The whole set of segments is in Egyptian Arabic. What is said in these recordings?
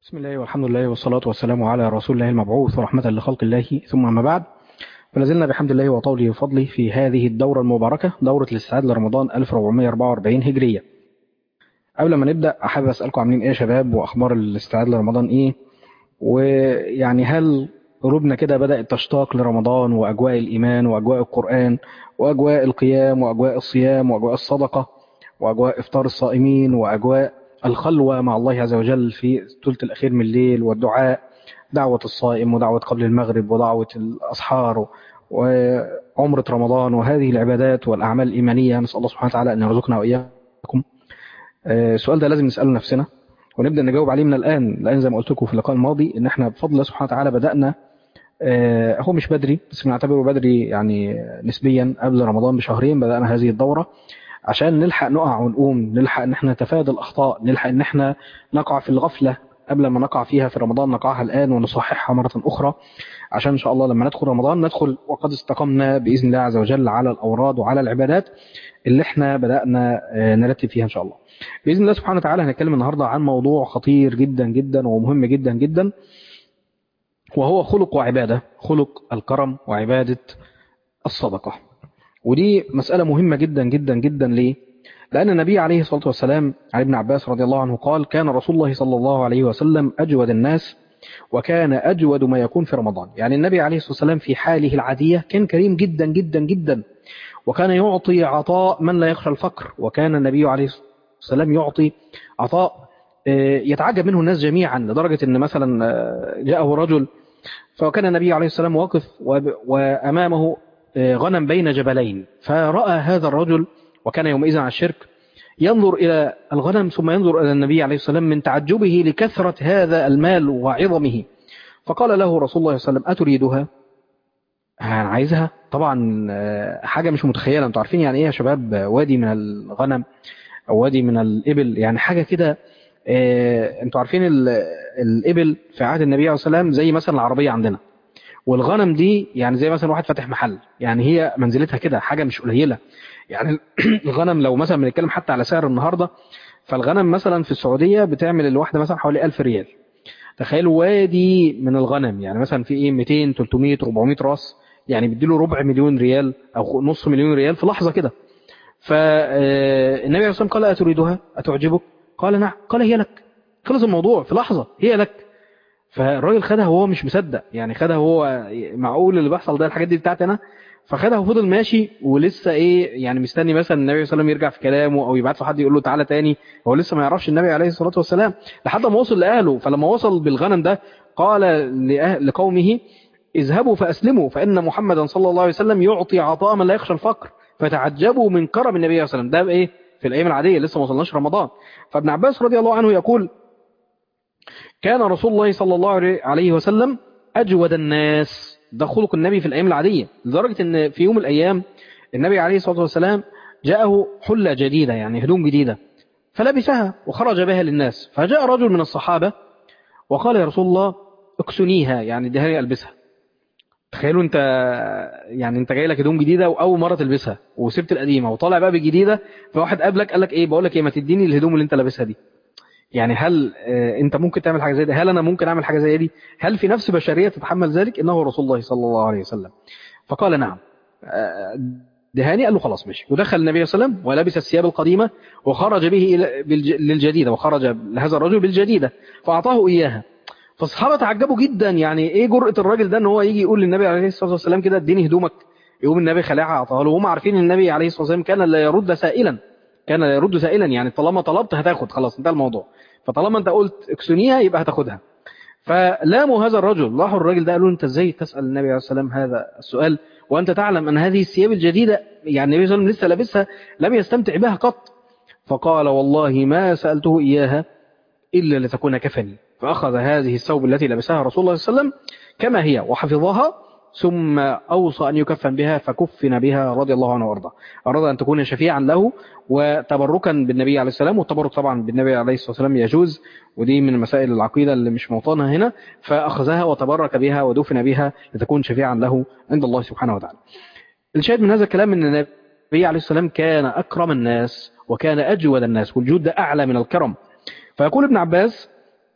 بسم الله والحمد لله والصلاة والسلام على رسول الله المبعوث ورحمة لخلق الله ثم أما بعد فلازلنا بحمد الله وطوله وفضله في هذه الدورة المباركة دورة الاستعداد لرمضان 1444 هجرية قبل ما نبدأ أحب أسألكم عاملين إيه يا شباب وأخبار الاستعداد لرمضان إيه ويعني هل قلوبنا كده بدأت تشتاق لرمضان وأجواء الإيمان وأجواء القرآن وأجواء القيام وأجواء الصيام وأجواء الصدقة وأجواء إفطار الصائمين وأجواء الخلوة مع الله عز وجل في الثلث الأخير من الليل والدعاء دعوة الصائم ودعوة قبل المغرب ودعوة الأسحار وعمرة رمضان وهذه العبادات والأعمال الإيمانية نسأل الله سبحانه وتعالى أن يرزقنا وإياكم السؤال ده لازم نسأله نفسنا ونبدأ نجاوب عليه من الآن الآن زي ما قلت لكم في اللقاء الماضي إن احنا بفضل الله سبحانه وتعالى بدأنا هو مش بدري بس بنعتبره بدري يعني نسبيا قبل رمضان بشهرين بدأنا هذه الدورة عشان نلحق نقع ونقوم نلحق ان احنا نتفادى الاخطاء نلحق ان احنا نقع في الغفلة قبل ما نقع فيها في رمضان نقعها الان ونصححها مرة اخرى عشان ان شاء الله لما ندخل رمضان ندخل وقد استقمنا باذن الله عز وجل على الاوراد وعلى العبادات اللي احنا بدأنا نرتب فيها ان شاء الله باذن الله سبحانه وتعالى هنتكلم النهارده عن موضوع خطير جدا جدا ومهم جدا جدا وهو خلق وعبادة خلق الكرم وعبادة الصدقة ودي مسألة مهمة جدا جدا جدا ليه؟ لأن النبي عليه الصلاة والسلام عن ابن عباس رضي الله عنه قال كان رسول الله صلى الله عليه وسلم أجود الناس وكان أجود ما يكون في رمضان يعني النبي عليه الصلاة والسلام في حاله العادية كان كريم جدا جدا جدا وكان يعطي عطاء من لا يخشى الفقر وكان النبي عليه الصلاة والسلام يعطي عطاء يتعجب منه الناس جميعا لدرجة أن مثلا جاءه رجل فكان النبي عليه السلام واقف وأمامه غنم بين جبلين فرأى هذا الرجل وكان يومئذ على الشرك ينظر إلى الغنم ثم ينظر إلى النبي عليه السلام من تعجبه لكثرة هذا المال وعظمه فقال له رسول الله صلى الله عليه وسلم أتريدها أنا عايزها طبعا حاجة مش متخيلة انتوا عارفين يعني ايه يا شباب وادي من الغنم أو وادي من الإبل يعني حاجة كده انتوا عارفين الإبل في عهد النبي عليه الصلاة والسلام زي مثلا العربية عندنا والغنم دي يعني زي مثلا واحد فاتح محل يعني هي منزلتها كده حاجة مش قليلة يعني الغنم لو مثلا بنتكلم حتى على سعر النهاردة فالغنم مثلا في السعودية بتعمل الواحدة مثلا حوالي 1000 ريال تخيلوا وادي من الغنم يعني مثلا في ايه 200 300 400 راس يعني بيديله ربع مليون ريال او نص مليون ريال في لحظة كده فالنبي عليه الصلاة والسلام قال أتريدها أتعجبك قال نعم قال هي لك خلص الموضوع في لحظة هي لك فالراجل خدها وهو مش مصدق يعني خدها وهو معقول اللي بيحصل ده الحاجات دي بتاعتي انا فخدها وفضل ماشي ولسه ايه يعني مستني مثلا النبي صلى الله عليه وسلم يرجع في كلامه او يبعت له حد يقول له تعالى تاني هو لسه ما يعرفش النبي عليه الصلاه والسلام لحد ما وصل لاهله فلما وصل بالغنم ده قال لأهل لقومه اذهبوا فاسلموا فان محمدا صلى الله عليه وسلم يعطي عطاء من لا يخشى الفقر فتعجبوا من كرم النبي صلى الله عليه وسلم ده بايه في الايام العاديه لسه ما وصلناش رمضان فابن عباس رضي الله عنه يقول كان رسول الله صلى الله عليه وسلم أجود الناس ده خلق النبي في الأيام العادية لدرجة أن في يوم من الأيام النبي عليه الصلاة والسلام جاءه حلة جديدة يعني هدوم جديدة فلبسها وخرج بها للناس فجاء رجل من الصحابة وقال يا رسول الله اكسنيها يعني دهاني ألبسها تخيلوا انت يعني انت جاي لك هدوم جديده واول مره تلبسها وسبت القديمه وطالع بقى بالجديده فواحد قابلك قال لك ايه بقول لك ايه ما تديني الهدوم اللي انت لابسها دي يعني هل انت ممكن تعمل حاجة زي دي هل انا ممكن اعمل حاجة زي دي هل في نفس بشرية تتحمل ذلك انه رسول الله صلى الله عليه وسلم فقال نعم دهاني قال له خلاص ماشي ودخل النبي صلى الله عليه وسلم ولبس الثياب القديمة وخرج به للجديدة وخرج لهذا الرجل بالجديدة فأعطاه إياها فالصحابة تعجبوا جدا يعني ايه جرأة الراجل ده ان هو يجي يقول للنبي عليه الصلاة والسلام كده اديني هدومك يقوم النبي خلعها اعطاها له وهم عارفين النبي عليه الصلاة والسلام كان لا يرد سائلا كان لا يرد سائلا يعني طالما طلبت هتاخد خلاص انتهى الموضوع فطالما انت قلت اكسنيها يبقى هتاخدها فلاموا هذا الرجل راحوا الراجل ده قالوا انت ازاي تسأل النبي عليه السلام هذا السؤال وانت تعلم ان هذه الثياب الجديدة يعني النبي صلى الله عليه وسلم لسه لابسها لم يستمتع بها قط فقال والله ما سألته إياها إلا لتكون كفني فأخذ هذه الثوب التي لبسها رسول الله صلى الله عليه وسلم كما هي وحفظها ثم أوصى أن يكفن بها فكفن بها رضي الله عنه وارضاه أراد أن تكون شفيعا له وتبركا بالنبي عليه السلام والتبرك طبعا بالنبي عليه الصلاة والسلام يجوز ودي من مسائل العقيدة اللي مش موطنها هنا فأخذها وتبرك بها ودفن بها لتكون شفيعا له عند الله سبحانه وتعالى الشاهد من هذا الكلام أن النبي عليه السلام كان أكرم الناس وكان أجود الناس والجود ده أعلى من الكرم فيقول ابن عباس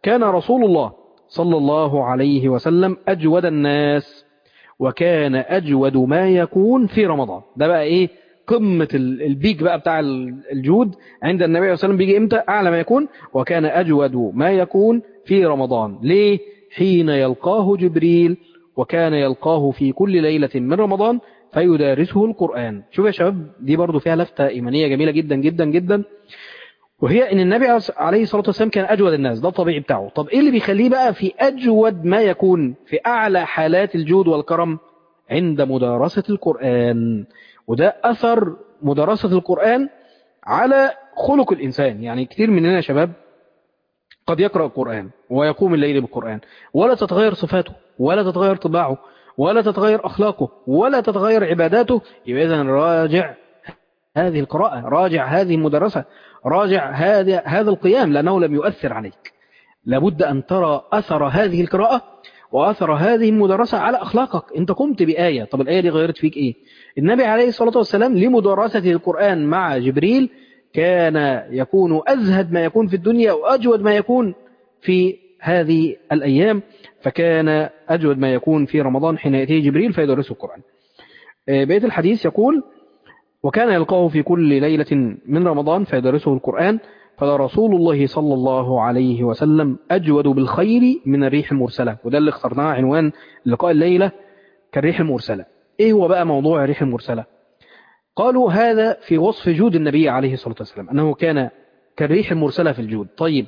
كان رسول الله صلى الله عليه وسلم أجود الناس وكان أجود ما يكون في رمضان ده بقى إيه قمة البيك بقى بتاع الجود عند النبي صلى الله عليه وسلم بيجي إمتى أعلى ما يكون وكان أجود ما يكون في رمضان ليه حين يلقاه جبريل وكان يلقاه في كل ليلة من رمضان فيدارسه القرآن شوف يا شباب دي برضو فيها لفتة إيمانية جميلة جدا جدا جدا وهي ان النبي عليه الصلاة والسلام كان أجود الناس ده الطبيعي بتاعه طب ايه اللي بيخليه بقى في أجود ما يكون في أعلى حالات الجود والكرم عند مدارسة القرآن وده أثر مدارسة القرآن على خلق الإنسان يعني كتير مننا يا شباب قد يقرأ القرآن ويقوم الليل بالقرآن ولا تتغير صفاته ولا تتغير طباعه ولا تتغير أخلاقه ولا تتغير عباداته يبقى إذن راجع هذه القراءة راجع هذه المدرسة راجع هذا هذا القيام لأنه لم يؤثر عليك لابد أن ترى أثر هذه القراءة وأثر هذه المدرسة على أخلاقك أنت قمت بآية طب الآية دي غيرت فيك إيه النبي عليه الصلاة والسلام لمدرسة القرآن مع جبريل كان يكون أزهد ما يكون في الدنيا وأجود ما يكون في هذه الأيام فكان أجود ما يكون في رمضان حين يأتيه جبريل فيدرسه القرآن بيت الحديث يقول وكان يلقاه في كل ليلة من رمضان فيدرسه القرآن فلرسول الله صلى الله عليه وسلم أجود بالخير من الريح المرسلة وده اللي اخترناه عنوان لقاء الليلة كالريح المرسلة ايه هو بقى موضوع الريح المرسلة قالوا هذا في وصف جود النبي عليه الصلاة والسلام أنه كان كالريح المرسلة في الجود طيب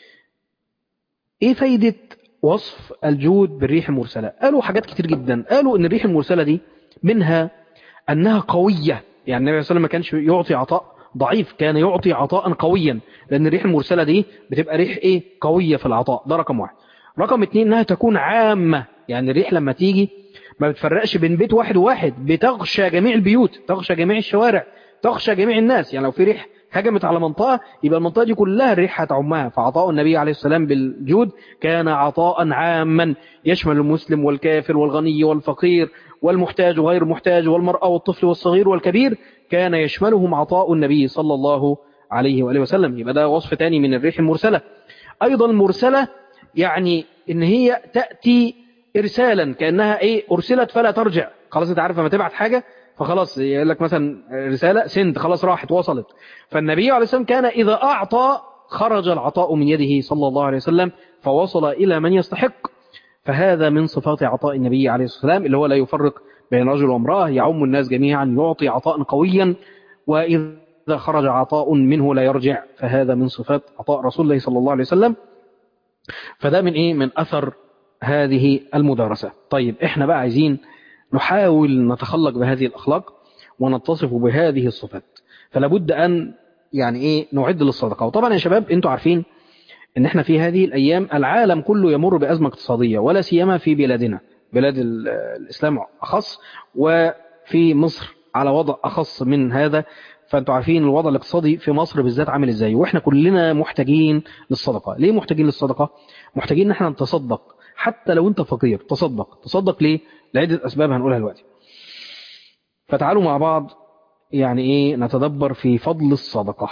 ايه فايدة وصف الجود بالريح المرسلة قالوا حاجات كتير جدا قالوا ان الريح المرسلة دي منها انها قوية يعني النبي صلى الله عليه وسلم ما كانش يعطي عطاء ضعيف كان يعطي عطاء قويا لان الريح المرسلة دي بتبقى ريح ايه قوية في العطاء ده رقم واحد رقم اتنين انها تكون عامة يعني الريح لما تيجي ما بتفرقش بين بيت واحد وواحد بتغشى جميع البيوت تغشى جميع الشوارع تغشى جميع الناس يعني لو في ريح هجمت على منطقة يبقى المنطقة دي كلها الريح هتعمها فعطاء النبي عليه السلام بالجود كان عطاء عاما يشمل المسلم والكافر والغني والفقير والمحتاج وغير المحتاج والمرأة والطفل والصغير والكبير كان يشملهم عطاء النبي صلى الله عليه وآله وسلم يبقى ده وصف تاني من الريح المرسلة أيضا المرسلة يعني إن هي تأتي إرسالا كأنها إيه أرسلت فلا ترجع خلاص أنت عارف لما تبعت حاجة فخلاص يقول لك مثلا رسالة سند خلاص راحت وصلت فالنبي عليه السلام كان إذا أعطى خرج العطاء من يده صلى الله عليه وسلم فوصل إلى من يستحق فهذا من صفات عطاء النبي عليه الصلاة والسلام اللي هو لا يفرق بين رجل وامرأة يعم الناس جميعا يعطي عطاء قويا وإذا خرج عطاء منه لا يرجع فهذا من صفات عطاء رسول الله صلى الله عليه وسلم فده من إيه من أثر هذه المدارسة طيب إحنا بقى عايزين نحاول نتخلق بهذه الأخلاق ونتصف بهذه الصفات فلا بد أن يعني إيه نعد للصدقة وطبعا يا شباب أنتوا عارفين أن احنا في هذه الأيام العالم كله يمر بأزمة اقتصادية ولا سيما في بلادنا بلاد الإسلام أخص وفي مصر على وضع أخص من هذا فأنتوا عارفين الوضع الاقتصادي في مصر بالذات عامل إزاي وإحنا كلنا محتاجين للصدقة ليه محتاجين للصدقة؟ محتاجين ان احنا نتصدق حتى لو انت فقير تصدق تصدق ليه؟ لعدة أسباب هنقولها دلوقتي فتعالوا مع بعض يعني ايه نتدبر في فضل الصدقة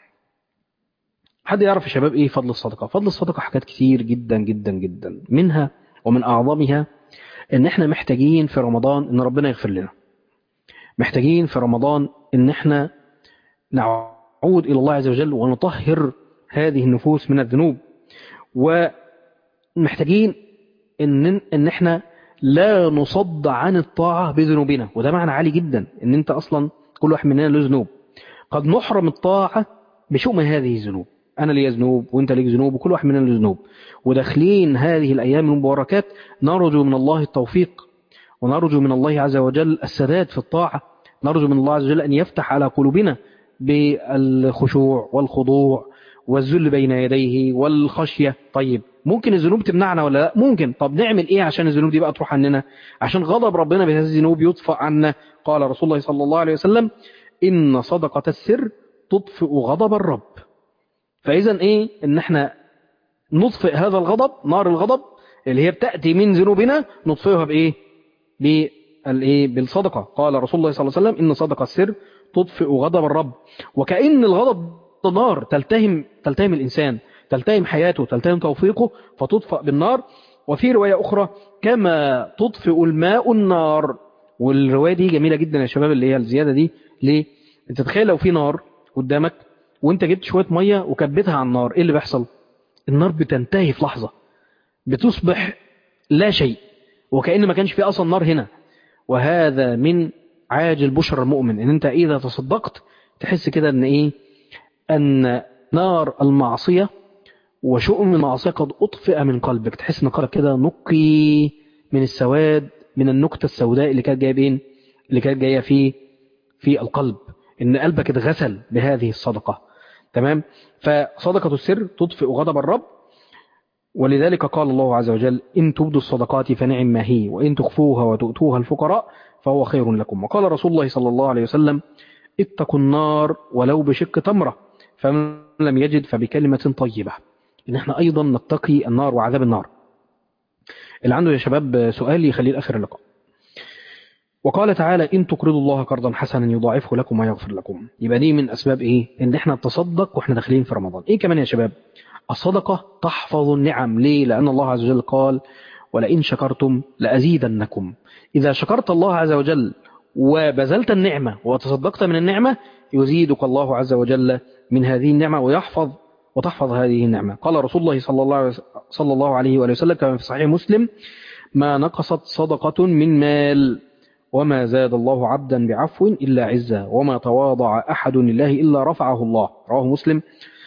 حد يعرف يا شباب ايه فضل الصدقة فضل الصدقة حاجات كتير جدا جدا جدا منها ومن أعظمها ان احنا محتاجين في رمضان ان ربنا يغفر لنا محتاجين في رمضان ان احنا نعود إلى الله عز وجل ونطهر هذه النفوس من الذنوب ومحتاجين ان ان احنا لا نصد عن الطاعة بذنوبنا وده معنى عالي جدا ان انت اصلا كل واحد مننا له ذنوب قد نحرم الطاعة بشؤم هذه الذنوب انا لي ذنوب وانت ليك ذنوب وكل واحد مننا له ذنوب وداخلين هذه الايام المباركات نرجو من الله التوفيق ونرجو من الله عز وجل السداد في الطاعة نرجو من الله عز وجل ان يفتح على قلوبنا بالخشوع والخضوع والذل بين يديه والخشية طيب ممكن الذنوب تمنعنا ولا لا ممكن طب نعمل ايه عشان الذنوب دي بقى تروح عننا عشان غضب ربنا بهذه الذنوب يطفأ عنا قال رسول الله صلى الله عليه وسلم إن صدقة السر تطفئ غضب الرب فإذا ايه ان احنا نطفئ هذا الغضب نار الغضب اللي هي بتأتي من ذنوبنا نطفئها بإيه بالإيه بالصدقة قال رسول الله صلى الله عليه وسلم إن صدقة السر تطفئ غضب الرب وكأن الغضب نار تلتهم تلتهم الإنسان تلتهم حياته تلتهم توفيقه فتطفأ بالنار وفي رواية أخرى كما تطفئ الماء النار والرواية دي جميلة جدا يا شباب اللي هي الزيادة دي ليه؟ انت تخيل لو في نار قدامك وانت جبت شوية مية وكبتها على النار ايه اللي بيحصل؟ النار بتنتهي في لحظة بتصبح لا شيء وكأن ما كانش في أصلا نار هنا وهذا من عاجل بشر المؤمن ان انت اذا تصدقت تحس كده ان ايه ان نار المعصية وشؤم المعصية قد اطفئ من قلبك تحس ان قلبك كده نقي من السواد من النكتة السوداء اللي كانت جايه بين اللي كانت جايه في في القلب ان قلبك اتغسل بهذه الصدقة تمام فصدقة السر تطفئ غضب الرب ولذلك قال الله عز وجل إن تبدوا الصدقات فنعم ما هي وإن تخفوها وتؤتوها الفقراء فهو خير لكم وقال رسول الله صلى الله عليه وسلم اتقوا النار ولو بشق تمرة فمن لم يجد فبكلمة طيبة إن احنا أيضا نتقي النار وعذاب النار اللي عنده يا شباب سؤال يخليه لآخر اللقاء وقال تعالى إن تقرضوا الله قرضا حسنا يضاعفه لكم ويغفر لكم يبقى دي من أسباب إيه إن احنا نتصدق وإحنا داخلين في رمضان إيه كمان يا شباب الصدقة تحفظ النعم ليه لأن الله عز وجل قال ولئن شكرتم لأزيدنكم إذا شكرت الله عز وجل وبذلت النعمة وتصدقت من النعمة يزيدك الله عز وجل من هذه النعمة ويحفظ وتحفظ هذه النعمة قال رسول الله صلى الله عليه صلى الله عليه وآله وسلم كما في صحيح مسلم ما نقصت صدقة من مال وما زاد الله عبدا بعفو إلا عزا وما تواضع أحد لله إلا رفعه الله رواه مسلم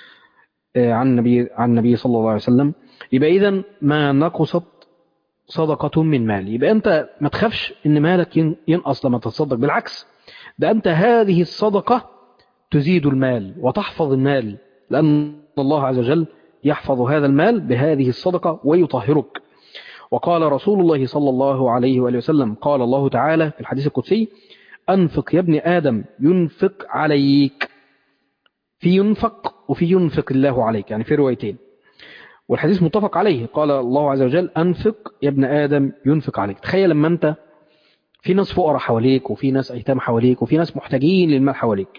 عن النبي عن النبي صلى الله عليه وسلم يبقى إذا ما نقصت صدقة من مال يبقى أنت ما تخافش إن مالك ينقص لما تتصدق بالعكس ده أنت هذه الصدقة تزيد المال وتحفظ المال لأن الله عز وجل يحفظ هذا المال بهذه الصدقة ويطهرك وقال رسول الله صلى الله عليه وآله وسلم قال الله تعالى في الحديث القدسي أنفق يا ابن آدم ينفق عليك في ينفق وفي ينفق الله عليك يعني في روايتين والحديث متفق عليه قال الله عز وجل أنفق يا ابن آدم ينفق عليك تخيل لما أنت في ناس فقراء حواليك وفي ناس أيتام حواليك وفي ناس محتاجين للمال حواليك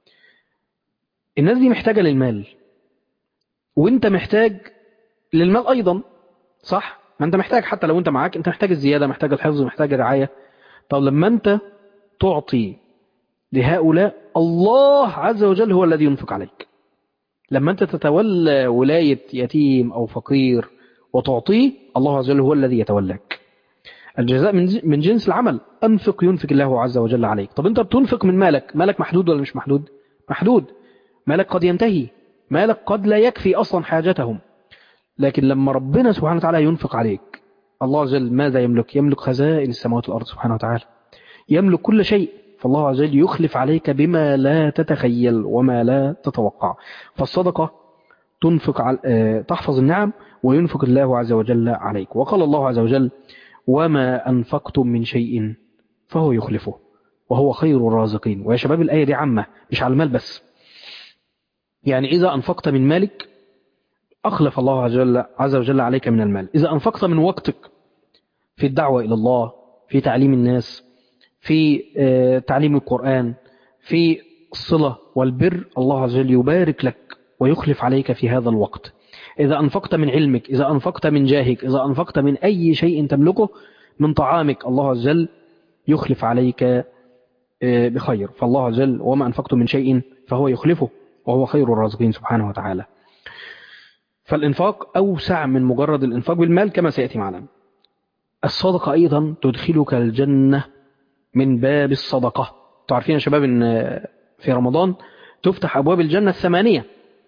الناس دي محتاجة للمال وانت محتاج للمال أيضا صح ما انت محتاج حتى لو انت معاك انت محتاج الزيادة محتاج الحفظ محتاج الرعاية طب لما انت تعطي لهؤلاء الله عز وجل هو الذي ينفق عليك لما أنت تتولى ولاية يتيم أو فقير وتعطيه الله عز وجل هو الذي يتولاك الجزاء من جنس العمل أنفق ينفق الله عز وجل عليك طب أنت بتنفق من مالك مالك محدود ولا مش محدود محدود مالك قد ينتهي مالك قد لا يكفي أصلا حاجتهم لكن لما ربنا سبحانه وتعالى ينفق عليك الله عز وجل ماذا يملك يملك خزائن السماوات والأرض سبحانه وتعالى يملك كل شيء فالله عز وجل يخلف عليك بما لا تتخيل وما لا تتوقع فالصدقة تنفق على تحفظ النعم وينفق الله عز وجل عليك وقال الله عز وجل وما أنفقتم من شيء فهو يخلفه وهو خير الرازقين ويا شباب الآية دي عامة مش على المال بس يعني إذا أنفقت من مالك أخلف الله عز وجل, عز وجل عليك من المال إذا أنفقت من وقتك في الدعوة إلى الله في تعليم الناس في تعليم القرآن في الصلة والبر الله عز وجل يبارك لك ويخلف عليك في هذا الوقت إذا أنفقت من علمك إذا أنفقت من جاهك إذا أنفقت من أي شيء تملكه من طعامك الله عز وجل يخلف عليك بخير فالله عز وجل وما أنفقت من شيء فهو يخلفه وهو خير الرازقين سبحانه وتعالى فالإنفاق أوسع من مجرد الإنفاق بالمال كما سيأتي معنا الصدقة أيضا تدخلك الجنة من باب الصدقة تعرفين يا شباب أن في رمضان تفتح أبواب الجنة الثمانية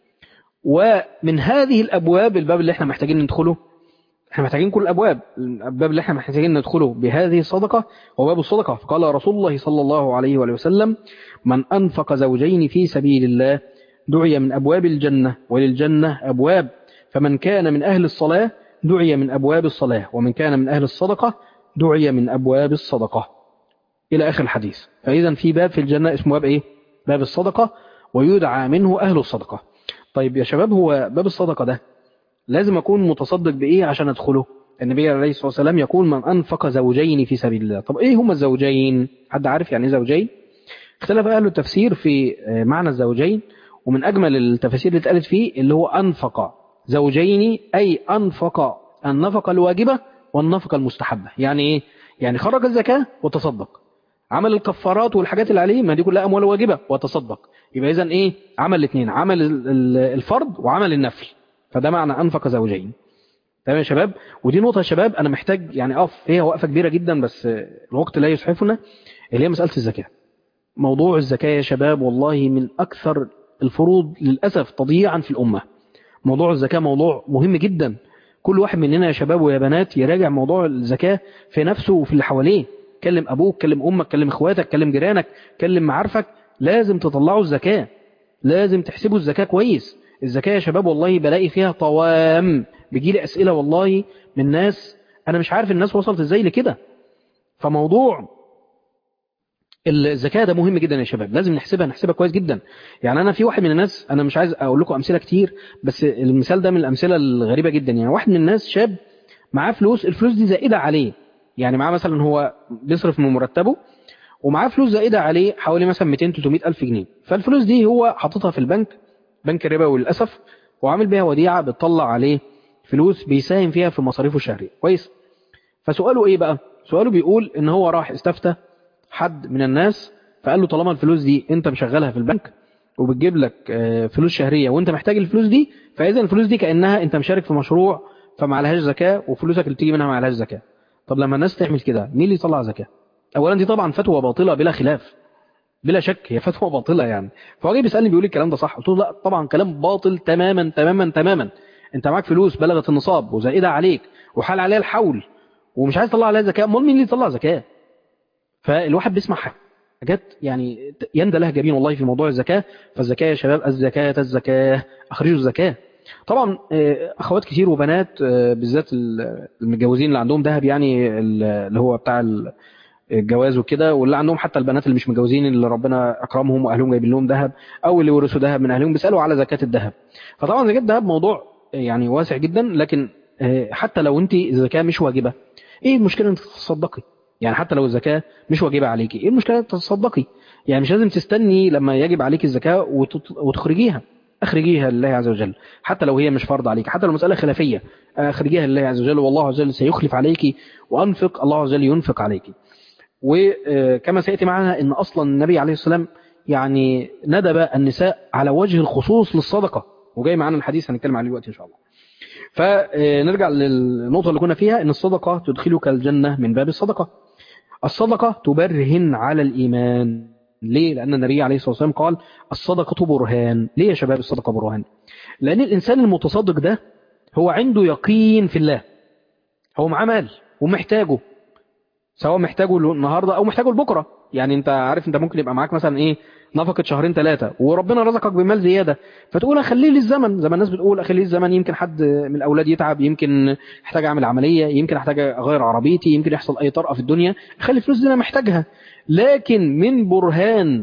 ومن هذه الأبواب الباب اللي احنا محتاجين ندخله احنا محتاجين كل الأبواب الباب اللي احنا محتاجين ندخله بهذه الصدقة هو باب الصدقة فقال رسول الله صلى الله عليه وآله وسلم من أنفق زوجين في سبيل الله دعي من أبواب الجنة وللجنة أبواب فمن كان من أهل الصلاة دعي من أبواب الصلاة ومن كان من أهل الصدقة دعي من أبواب الصدقة إلى آخر الحديث فإذا في باب في الجنة اسمه باب إيه؟ باب الصدقة ويدعى منه أهل الصدقة طيب يا شباب هو باب الصدقة ده لازم أكون متصدق بإيه عشان أدخله النبي عليه الصلاة والسلام يقول من أنفق زوجين في سبيل الله طب إيه هما الزوجين حد عارف يعني إيه زوجين اختلف أهل التفسير في معنى الزوجين ومن أجمل التفاسير اللي اتقالت فيه اللي هو أنفق زوجين أي أنفق النفقة الواجبة والنفقة المستحبة يعني إيه؟ يعني خرج الزكاة وتصدق عمل الكفارات والحاجات اللي عليه ما دي كلها أموال واجبة وتصدق يبقى إذن إيه عمل الاثنين عمل الفرض وعمل النفل فده معنى أنفق زوجين تمام يا شباب ودي نقطة يا شباب أنا محتاج يعني أقف فيها وقفة كبيرة جدا بس الوقت لا يسعفنا اللي هي مسألة الزكاة موضوع الزكاة يا شباب والله من أكثر الفروض للأسف تضييعا في الأمة موضوع الزكاة موضوع مهم جدا كل واحد مننا يا شباب ويا بنات يراجع موضوع الزكاة في نفسه وفي اللي حواليه كلم أبوك كلم أمك كلم إخواتك كلم جيرانك كلم معارفك لازم تطلعوا الزكاة لازم تحسبوا الزكاة كويس الزكاة يا شباب والله بلاقي فيها طوام بيجي أسئلة والله من ناس أنا مش عارف الناس وصلت إزاي لكده فموضوع الزكاة ده مهم جدا يا شباب لازم نحسبها نحسبها كويس جدا يعني أنا في واحد من الناس أنا مش عايز أقول لكم أمثلة كتير بس المثال ده من الأمثلة الغريبة جدا يعني واحد من الناس شاب معاه فلوس الفلوس دي زائدة عليه يعني معاه مثلا هو بيصرف من مرتبه ومعاه فلوس زائدة عليه حوالي مثلا 200 300 ألف جنيه فالفلوس دي هو حاططها في البنك بنك الربوي للأسف وعامل بيها وديعة بتطلع عليه فلوس بيساهم فيها في مصاريفه الشهرية كويس فسؤاله ايه بقى سؤاله بيقول ان هو راح استفتى حد من الناس فقال له طالما الفلوس دي انت مشغلها في البنك وبتجيب لك فلوس شهرية وانت محتاج الفلوس دي فاذا الفلوس دي كأنها انت مشارك في مشروع فما عليهاش زكاة وفلوسك اللي بتيجي منها ما عليهاش زكاة طب لما الناس تعمل كده مين اللي يطلع زكاة اولا دي طبعا فتوى باطلة بلا خلاف بلا شك هي فتوى باطلة يعني فهو جاي بيسألني بيقول الكلام ده صح قلت له لا طبعا كلام باطل تماما تماما تماما انت معاك فلوس بلغت النصاب وزائدة عليك وحال عليها الحول ومش عايز تطلع عليها زكاة امال مين اللي يطلع زكاة فالواحد بيسمع حاجات يعني يندى لها جبين والله في موضوع الزكاة فالزكاة يا شباب الزكاة الزكاة أخرجوا الزكاة طبعا أخوات كتير وبنات بالذات المتجوزين اللي عندهم ذهب يعني اللي هو بتاع الجواز وكده واللي عندهم حتى البنات اللي مش متجوزين اللي ربنا أكرمهم وأهلهم جايبين لهم ذهب أو اللي ورثوا ذهب من أهلهم بيسألوا على زكاة الذهب فطبعا زكاة الذهب موضوع يعني واسع جدا لكن حتى لو أنت الزكاة مش واجبة إيه المشكلة أنت تتصدقي يعني حتى لو الزكاة مش واجبة عليكي ايه المشكلة تتصدقي يعني مش لازم تستني لما يجب عليك الزكاة وتخرجيها اخرجيها لله عز وجل حتى لو هي مش فرض عليك حتى لو مسألة خلافية اخرجيها لله عز وجل والله عز وجل سيخلف عليك وانفق الله عز وجل ينفق عليك وكما سيأتي معنا ان اصلا النبي عليه السلام يعني ندب النساء على وجه الخصوص للصدقة وجاي معنا الحديث هنتكلم عليه دلوقتي ان شاء الله فنرجع للنقطة اللي كنا فيها ان الصدقة تدخلك الجنة من باب الصدقة الصدقة تبرهن على الإيمان ليه؟ لأن النبي عليه الصلاة والسلام قال الصدقة برهان ليه يا شباب الصدقة برهان؟ لأن الإنسان المتصدق ده هو عنده يقين في الله هو معاه مال ومحتاجه سواء محتاجه النهاردة أو محتاجه لبكرة يعني انت عارف انت ممكن يبقى معاك مثلا ايه نفقة شهرين ثلاثة وربنا رزقك بمال زيادة فتقول اخليه للزمن زي ما الناس بتقول اخليه للزمن يمكن حد من الاولاد يتعب يمكن احتاج اعمل عملية يمكن احتاج اغير عربيتي يمكن يحصل اي طرقة في الدنيا اخلي الفلوس دي انا محتاجها لكن من برهان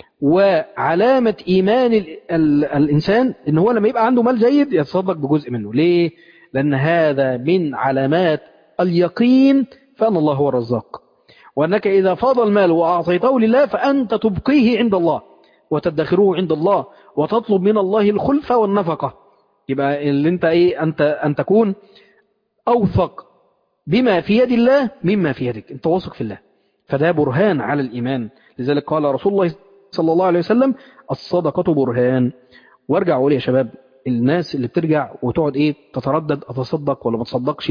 وعلامة ايمان ال ال الانسان ان هو لما يبقى عنده مال جيد يتصدق بجزء منه ليه لان هذا من علامات اليقين فان الله هو الرزاق وأنك إذا فاض المال وأعطيته لله فأنت تبقيه عند الله وتدخره عند الله وتطلب من الله الخلفة والنفقة يبقى اللي انت ايه أنت أن تكون أوثق بما في يد الله مما في يدك انت واثق في الله فده برهان على الإيمان لذلك قال رسول الله صلى الله عليه وسلم الصدقة برهان وارجع اقول يا شباب الناس اللي بترجع وتقعد ايه تتردد اتصدق ولا ما تصدقش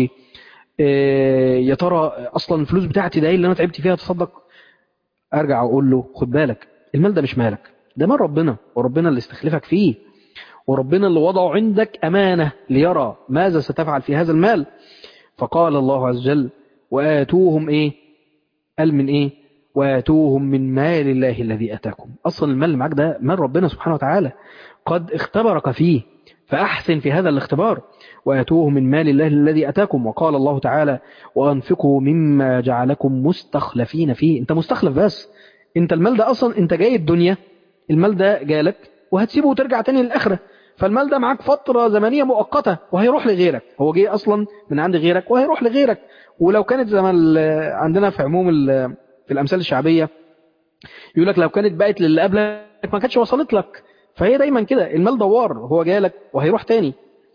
يا ترى اصلا الفلوس بتاعتي ده اللي انا تعبت فيها تصدق ارجع اقول له خد بالك المال ده مش مالك ده مال ربنا وربنا اللي استخلفك فيه وربنا اللي وضعه عندك امانه ليرى ماذا ستفعل في هذا المال فقال الله عز وجل واتوهم ايه قال من ايه واتوهم من مال الله الذي اتاكم اصلا المال اللي معاك ده مال ربنا سبحانه وتعالى قد اختبرك فيه فأحسن في هذا الاختبار وأتوه من مال الله الذي أتاكم وقال الله تعالى وأنفقوا مما جعلكم مستخلفين فيه أنت مستخلف بس أنت المال ده أصلا أنت جاي الدنيا المال ده جالك وهتسيبه وترجع تاني للآخرة فالمال ده معاك فترة زمنية مؤقتة وهيروح لغيرك هو جاي أصلا من عند غيرك وهيروح لغيرك ولو كانت زي ما عندنا في عموم في الأمثال الشعبية يقول لك لو كانت بقت للي قبلك ما كانتش وصلت لك فهي دايما كده المال دوار هو جالك وهيروح تاني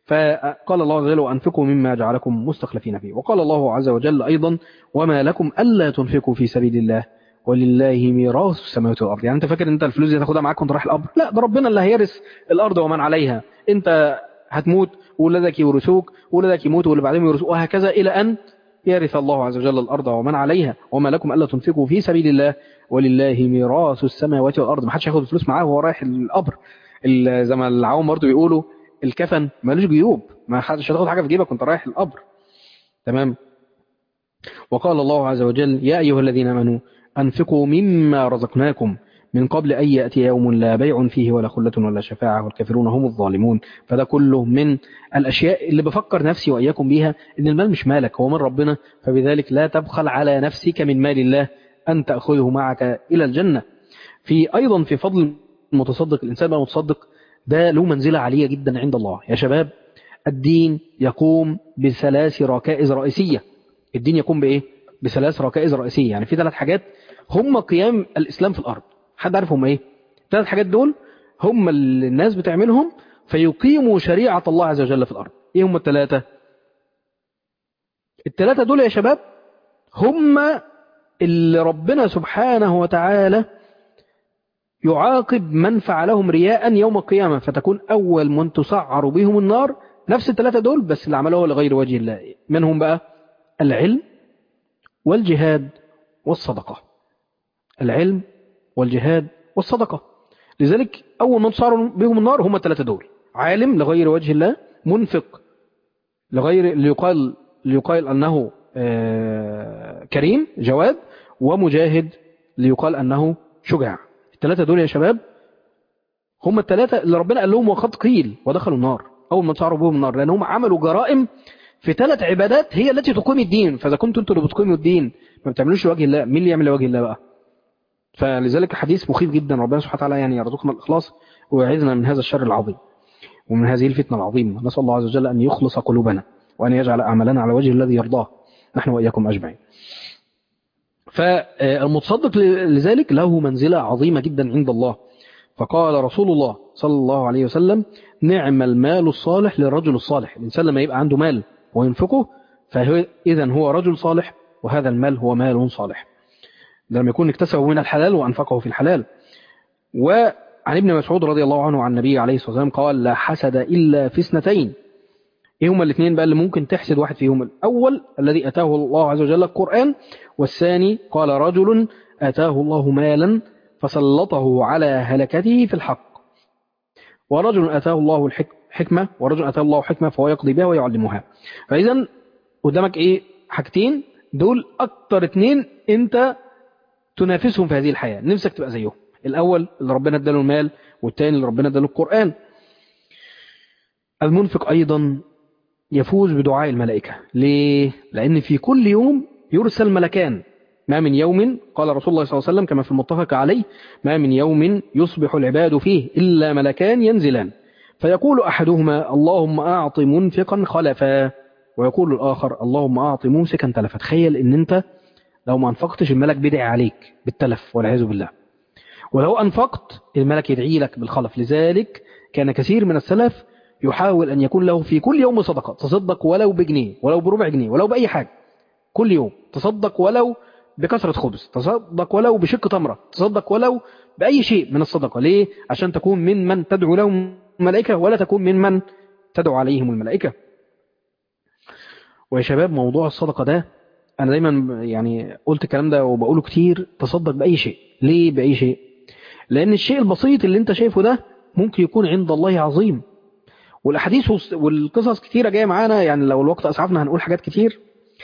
فقال الله عز وجل وأنفقوا مما جعلكم مستخلفين فيه وقال الله عز وجل أيضا وما لكم ألا تنفقوا في سبيل الله ولله ميراث السماوات والأرض يعني أنت فاكر أنت الفلوس دي تاخدها معاك وأنت رايح القبر لا ده ربنا اللي هيرث الأرض ومن عليها أنت هتموت وولادك يورثوك وولادك يموتوا واللي بعدهم يورثوك وهكذا إلى أن يرث الله عز وجل الأرض ومن عليها وما لكم ألا تنفقوا في سبيل الله ولله ميراث السماوات والأرض ما حدش ياخد الفلوس معاه وهو رايح القبر زي ما العوام برضه بيقولوا الكفن مالوش جيوب ما حدش هتاخد حاجة في جيبك وانت رايح القبر تمام وقال الله عز وجل يا أيها الذين آمنوا أنفقوا مما رزقناكم من قبل أن يأتي يوم لا بيع فيه ولا خلة ولا شفاعة والكافرون هم الظالمون فده كله من الأشياء اللي بفكر نفسي وإياكم بيها إن المال مش مالك هو من ربنا فبذلك لا تبخل على نفسك من مال الله أن تأخذه معك إلى الجنة في أيضا في فضل المتصدق الإنسان بقى متصدق ده له منزلة عالية جدا عند الله يا شباب الدين يقوم بثلاث ركائز رئيسية الدين يقوم بإيه؟ بثلاث ركائز رئيسية يعني في ثلاث حاجات هم قيام الإسلام في الأرض حد عارف هم إيه؟ الثلاث حاجات دول هم اللي الناس بتعملهم فيقيموا شريعة الله عز وجل في الأرض إيه هم الثلاثة؟ الثلاثة دول يا شباب هم اللي ربنا سبحانه وتعالى يعاقب من فعلهم رياء يوم القيامة فتكون أول من تسعر بهم النار نفس الثلاثة دول بس اللي عملوه لغير وجه الله من هم بقى العلم والجهاد والصدقة العلم والجهاد والصدقة لذلك أول من تسعر بهم النار هم الثلاثة دول عالم لغير وجه الله منفق لغير ليقال ليقال أنه كريم جواد ومجاهد ليقال أنه شجاع الثلاثة دول يا شباب هم الثلاثة اللي ربنا قال لهم وقد قيل ودخلوا النار أول ما تصعروا بهم النار لأنهم عملوا جرائم في ثلاث عبادات هي التي تقيم الدين فإذا كنتوا أنتوا اللي بتقيموا الدين ما بتعملوش لوجه الله مين اللي يعمل لوجه الله بقى فلذلك حديث مخيف جدا ربنا سبحانه وتعالى يعني يرزقنا الإخلاص ويعيذنا من هذا الشر العظيم ومن هذه الفتنة العظيمة نسأل الله عز وجل أن يخلص قلوبنا وأن يجعل أعمالنا على وجه الذي يرضاه نحن وإياكم أجمعين فالمتصدق لذلك له منزلة عظيمة جدا عند الله فقال رسول الله صلى الله عليه وسلم نعم المال الصالح للرجل الصالح الإنسان لما يبقى عنده مال وينفقه فإذا هو رجل صالح وهذا المال هو مال صالح لما يكون اكتسبه من الحلال وأنفقه في الحلال وعن ابن مسعود رضي الله عنه عن النبي عليه الصلاة والسلام قال لا حسد إلا في اثنتين ايه هما الاثنين بقى اللي ممكن تحسد واحد فيهم الاول الذي اتاه الله عز وجل القرآن والثاني قال رجل اتاه الله مالا فسلطه على هلكته في الحق ورجل اتاه الله الحكمة ورجل اتاه الله حكمة فهو يقضي بها ويعلمها فاذا قدامك ايه حاجتين دول اكتر اتنين انت تنافسهم في هذه الحياة نفسك تبقى زيهم الاول اللي ربنا اداله المال والثاني اللي ربنا اداله القرآن المنفق ايضا يفوز بدعاء الملائكة ليه؟ لأن في كل يوم يرسل ملكان ما من يوم قال رسول الله صلى الله عليه وسلم كما في المتفق عليه ما من يوم يصبح العباد فيه إلا ملكان ينزلان فيقول أحدهما اللهم أعط منفقا خلفا ويقول الآخر اللهم أعط ممسكا تلفا تخيل أن أنت لو ما أنفقتش الملك بدعي عليك بالتلف والعياذ بالله ولو أنفقت الملك يدعي لك بالخلف لذلك كان كثير من السلف يحاول أن يكون له في كل يوم صدقة تصدق ولو بجنيه ولو بربع جنيه ولو بأي حاجة كل يوم تصدق ولو بكثرة خبز تصدق ولو بشق تمرة تصدق ولو بأي شيء من الصدقة ليه؟ عشان تكون من من تدعو لهم الملائكة ولا تكون من من تدعو عليهم الملائكة ويا شباب موضوع الصدقة ده أنا دايما يعني قلت الكلام ده وبقوله كتير تصدق بأي شيء ليه بأي شيء لأن الشيء البسيط اللي انت شايفه ده ممكن يكون عند الله عظيم والأحاديث والقصص كتيرة جاية معانا يعني لو الوقت أسعفنا هنقول حاجات كتير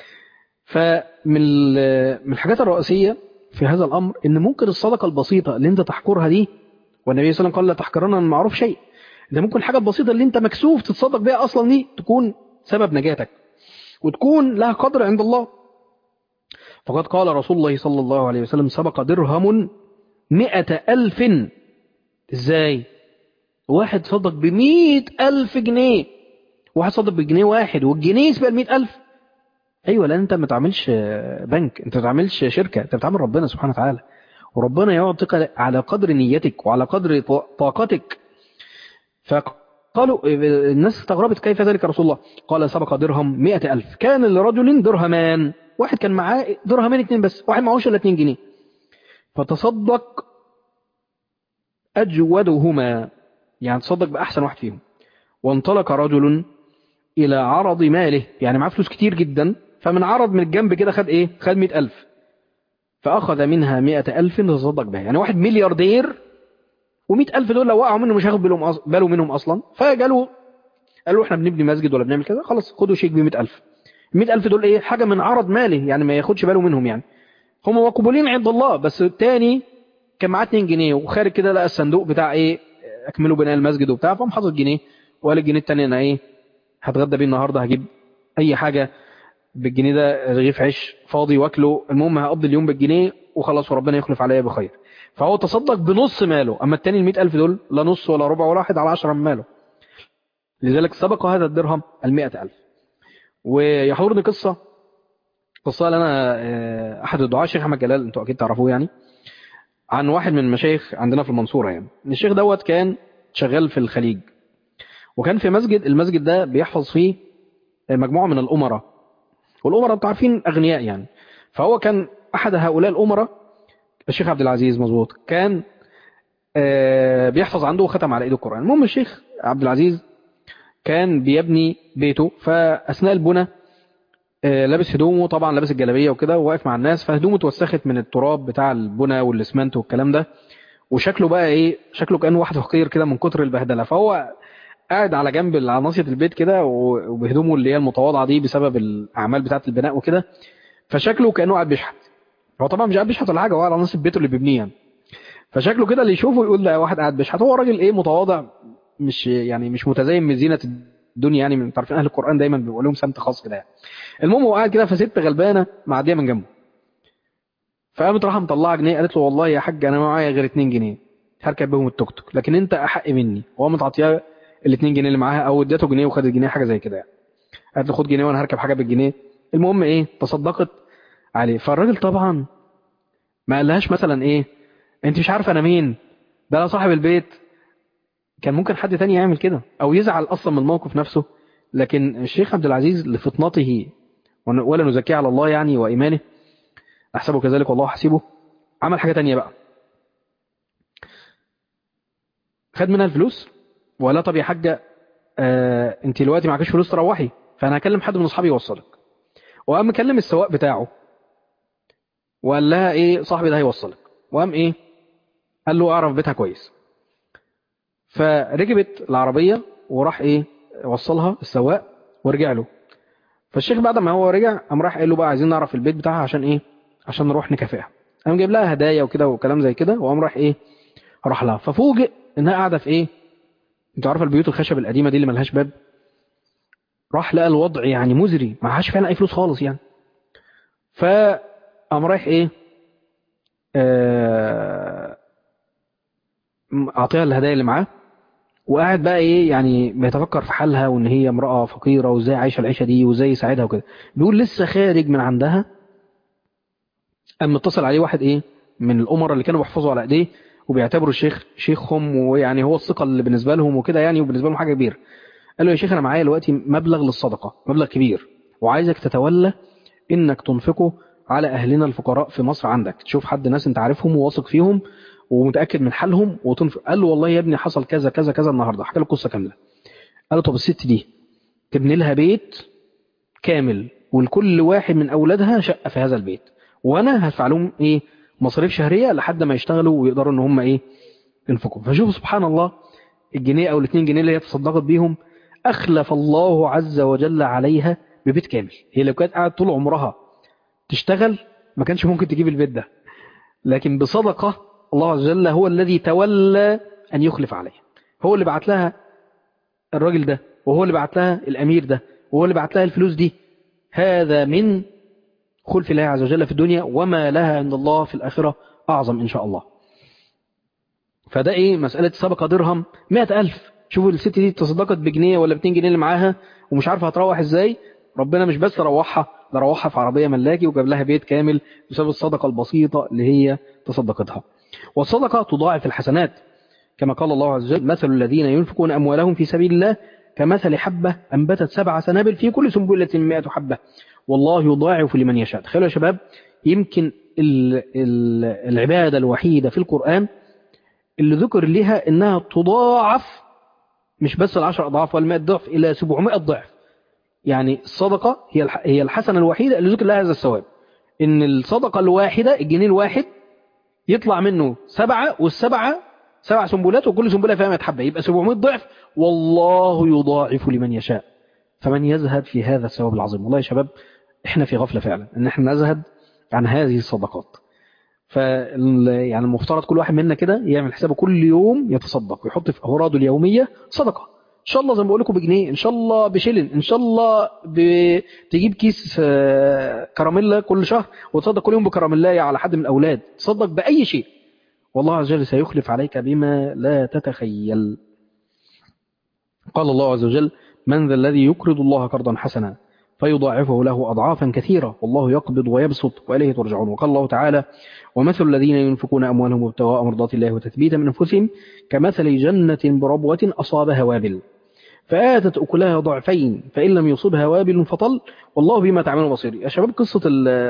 فمن من الحاجات الرئيسية في هذا الأمر إن ممكن الصدقة البسيطة اللي أنت تحقرها دي والنبي صلى الله عليه وسلم قال لا تحقرن من المعروف شيء ده ممكن الحاجة البسيطة اللي أنت مكسوف تتصدق بيها أصلا دي تكون سبب نجاتك وتكون لها قدر عند الله فقد قال رسول الله صلى الله عليه وسلم سبق درهم مئة ألف إزاي واحد صدق بمئة ألف جنيه واحد صدق بجنيه واحد والجنيه يسبق المئة ألف أيوة لأن أنت ما تعملش بنك أنت ما تعملش شركة أنت بتعمل ربنا سبحانه وتعالى وربنا يعطيك على قدر نيتك وعلى قدر طاقتك فقال قالوا الناس استغربت كيف ذلك يا رسول الله قال سبق درهم مئة ألف كان لرجل درهمان واحد كان معاه درهمان اتنين بس واحد معهوش الا اتنين جنيه فتصدق أجودهما يعني تصدق بأحسن واحد فيهم وانطلق رجل إلى عرض ماله يعني معاه فلوس كتير جدا فمن عرض من الجنب كده خد إيه خد مئة ألف فأخذ منها مئة ألف تصدق بها يعني واحد ملياردير ومئة ألف دول لو وقعوا منه مش هياخد باله منهم أصلا فقالوا قالوا احنا بنبني مسجد ولا بنعمل كذا خلاص خدوا شيك ب 100000 ال ألف دول ايه حاجة من عرض ماله يعني ما ياخدش باله منهم يعني هم مقبولين عند الله بس التاني كان معاه 2 جنيه وخارج كده لقى الصندوق بتاع ايه اكملوا بناء المسجد وبتاع فقام حاطط جنيه وقال الجنيه التاني انا ايه هتغدى بيه النهارده هجيب اي حاجة بالجنيه ده رغيف عيش فاضي واكله المهم هقضي اليوم بالجنيه وخلاص وربنا يخلف عليا بخير فهو تصدق بنص ماله أما التاني المئة ألف دول لا نص ولا ربع ولا واحد على عشرة من ماله لذلك سبق هذا الدرهم المئة ألف ويحضرني قصة قصة لنا أحد الدعاء الشيخ أحمد جلال أنتوا أكيد تعرفوه يعني عن واحد من المشايخ عندنا في المنصورة يعني الشيخ دوت كان شغال في الخليج وكان في مسجد المسجد ده بيحفظ فيه مجموعة من الأمراء والأمراء انتوا عارفين أغنياء يعني فهو كان أحد هؤلاء الأمراء الشيخ عبد العزيز مظبوط كان بيحفظ عنده وختم على ايده القرآن المهم الشيخ عبد العزيز كان بيبني بيته فأثناء البنى لابس هدومه طبعا لابس الجلابية وكده وواقف مع الناس فهدومه اتوسخت من التراب بتاع البنى والاسمنت والكلام ده وشكله بقى ايه شكله كأنه واحد فقير كده من كتر البهدلة فهو قاعد على جنب على ناصية البيت كده وبهدومه اللي هي المتواضعة دي بسبب الأعمال بتاعة البناء وكده فشكله كأنه قاعد بيشحت هو طبعا مش قاعد بيشحت ولا حاجه هو على نص بيته اللي بيبنيه يعني فشكله كده اللي يشوفه يقول ده واحد قاعد بيشحت هو راجل ايه متواضع مش يعني مش متزين من زينه الدنيا يعني من عارفين اهل القران دايما بيبقوا لهم سمت خاص كده يعني المهم هو قاعد كده فست غلبانه معديه من جنبه فقامت راح مطلعه جنيه قالت له والله يا حاج انا معايا غير 2 جنيه هركب بهم التوك توك لكن انت احق مني وهو متعطيها ال 2 جنيه اللي معاها او اديته جنيه وخدت جنيه حاجه زي كده يعني قالت له خد جنيه وانا هركب حاجه بالجنيه المهم ايه تصدقت عليه فالراجل طبعا ما قالهاش مثلا ايه انت مش عارفه انا مين ده انا صاحب البيت كان ممكن حد تاني يعمل كده او يزعل اصلا من الموقف نفسه لكن الشيخ عبد العزيز لفطنته ولا نزكيه على الله يعني وايمانه احسبه كذلك والله حسيبه عمل حاجه تانية بقى خد منها الفلوس ولا طب يا حاجه آه انت دلوقتي معكش فلوس تروحي فانا هكلم حد من اصحابي يوصلك وقام مكلم السواق بتاعه وقال لها ايه صاحبي ده هيوصلك وقام ايه قال له اعرف بيتها كويس فركبت العربية وراح ايه وصلها السواق ورجع له فالشيخ بعد ما هو رجع قام راح قال له بقى عايزين نعرف البيت بتاعها عشان ايه عشان نروح نكافئها قام جايب لها هدايا وكده وكلام زي كده وقام راح ايه راح لها ففوجئ انها قاعده في ايه انت عارفه البيوت الخشب القديمه دي اللي ملهاش باب راح لقى الوضع يعني مزري ما معهاش فعلا اي فلوس خالص يعني فقام رايح ايه اعطيها الهدايا اللي معاه وقاعد بقى ايه يعني بيتفكر في حالها وان هي امراه فقيره وازاي عايشه العيشه دي وازاي يساعدها وكده بيقول لسه خارج من عندها قام متصل عليه واحد ايه من الامراء اللي كانوا بيحفظوا على ايديه وبيعتبروا الشيخ شيخهم ويعني هو الثقه اللي بالنسبه لهم وكده يعني وبالنسبه لهم حاجه كبيره قال له يا شيخ انا معايا دلوقتي مبلغ للصدقه مبلغ كبير وعايزك تتولى انك تنفقه على اهلنا الفقراء في مصر عندك تشوف حد ناس انت عارفهم وواثق فيهم ومتاكد من حالهم وتنفق قال له والله يا ابني حصل كذا كذا كذا النهارده حكى له القصه كامله قال له طب الست دي تبني لها بيت كامل ولكل واحد من اولادها شقه في هذا البيت وانا هدفع لهم ايه مصاريف شهريه لحد ما يشتغلوا ويقدروا ان هم ايه ينفقوا فشوف سبحان الله الجنيه او الاثنين جنيه اللي هي تصدقت بيهم اخلف الله عز وجل عليها ببيت كامل هي لو كانت قاعده طول عمرها تشتغل ما كانش ممكن تجيب البيت ده لكن بصدقه الله عز وجل هو الذي تولى ان يخلف عليها هو اللي بعت لها الراجل ده وهو اللي بعت لها الامير ده وهو اللي بعت لها الفلوس دي هذا من خلف الله عز وجل في الدنيا وما لها عند الله في الآخرة أعظم إن شاء الله فده إيه مسألة سبق درهم مئة ألف شوفوا الست دي تصدقت بجنيه ولا باتنين جنيه اللي معاها ومش عارفة هتروح إزاي ربنا مش بس روحها ده روحها في عربية ملاكي وجاب لها بيت كامل بسبب الصدقة البسيطة اللي هي تصدقتها والصدقة تضاعف الحسنات كما قال الله عز وجل مثل الذين ينفقون أموالهم في سبيل الله كمثل حبة أنبتت سبع سنابل في كل سنبلة مئة حبة والله يضاعف لمن يشاء تخيلوا يا شباب يمكن ال ال العبادة الوحيدة في القرآن اللي ذكر لها إنها تضاعف مش بس العشر أضعاف والمئة ضعف إلى 700 ضعف يعني الصدقة هي هي الحسنة الوحيدة اللي ذكر لها هذا الثواب إن الصدقة الواحدة الجنيه الواحد يطلع منه سبعة والسبعة سبع سنبلات وكل سنبلة فيها 100 حبة يبقى 700 ضعف والله يضاعف لمن يشاء فمن يزهد في هذا الثواب العظيم والله يا شباب احنا في غفلة فعلا ان احنا نزهد عن هذه الصدقات ف يعني المفترض كل واحد منا كده يعمل حسابه كل يوم يتصدق ويحط في اوراده اليوميه صدقه ان شاء الله زي ما بقول لكم بجنيه ان شاء الله بشلن ان شاء الله بتجيب كيس كراميلا كل شهر وتصدق كل يوم بكراميلايه على حد من الاولاد تصدق باي شيء والله عز وجل سيخلف عليك بما لا تتخيل قال الله عز وجل من ذا الذي يقرض الله قرضا حسنا فيضاعفه له أضعافا كثيرة والله يقبض ويبسط وإليه ترجعون وقال الله تعالى ومثل الذين ينفقون أموالهم ابتغاء مرضات الله وتثبيتا من أنفسهم كمثل جنة بربوة أصابها وابل فآتت أكلها ضعفين فإن لم يصبها وابل فطل والله بما تعملون بصير يا شباب قصة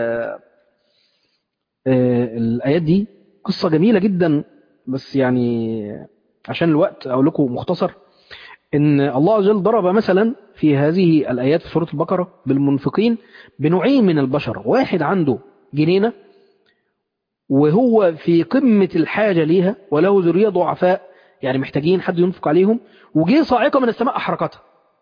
الآيات دي قصة جميلة جدا بس يعني عشان الوقت أقول لكم مختصر إن الله عز وجل ضرب مثلا في هذه الآيات في سورة البقرة بالمنفقين بنوعين من البشر واحد عنده جنينة وهو في قمة الحاجة ليها وله ذرية ضعفاء يعني محتاجين حد ينفق عليهم وجه صاعقة من السماء أحرقتها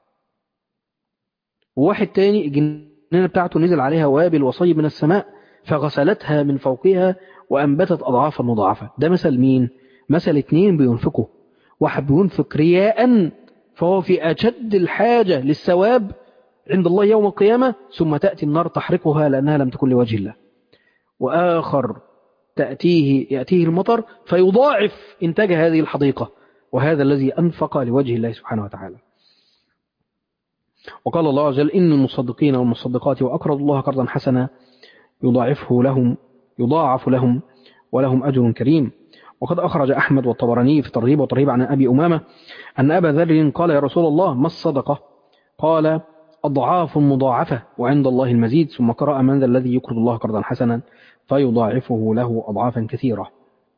وواحد تاني الجنينة بتاعته نزل عليها وابل وصيب من السماء فغسلتها من فوقها وأنبتت أضعافا مضاعفة ده مثل مين؟ مثل اتنين بينفقوا واحد بينفق رياء فهو في أشد الحاجة للثواب عند الله يوم القيامة ثم تأتي النار تحرقها لأنها لم تكن لوجه الله وآخر تأتيه يأتيه المطر فيضاعف إنتاج هذه الحديقة وهذا الذي أنفق لوجه الله سبحانه وتعالى وقال الله عز وجل إن المصدقين والمصدقات وأقرضوا الله قرضا حسنا يضاعفه لهم يضاعف لهم ولهم أجر كريم وقد أخرج أحمد والطبراني في ترغيب وترهيب عن أبي أمامة أن أبا ذر قال يا رسول الله ما الصدقة قال أضعاف مضاعفة وعند الله المزيد ثم قرأ من ذا الذي يقرض الله قرضا حسنا فيضاعفه له أضعافا كثيرة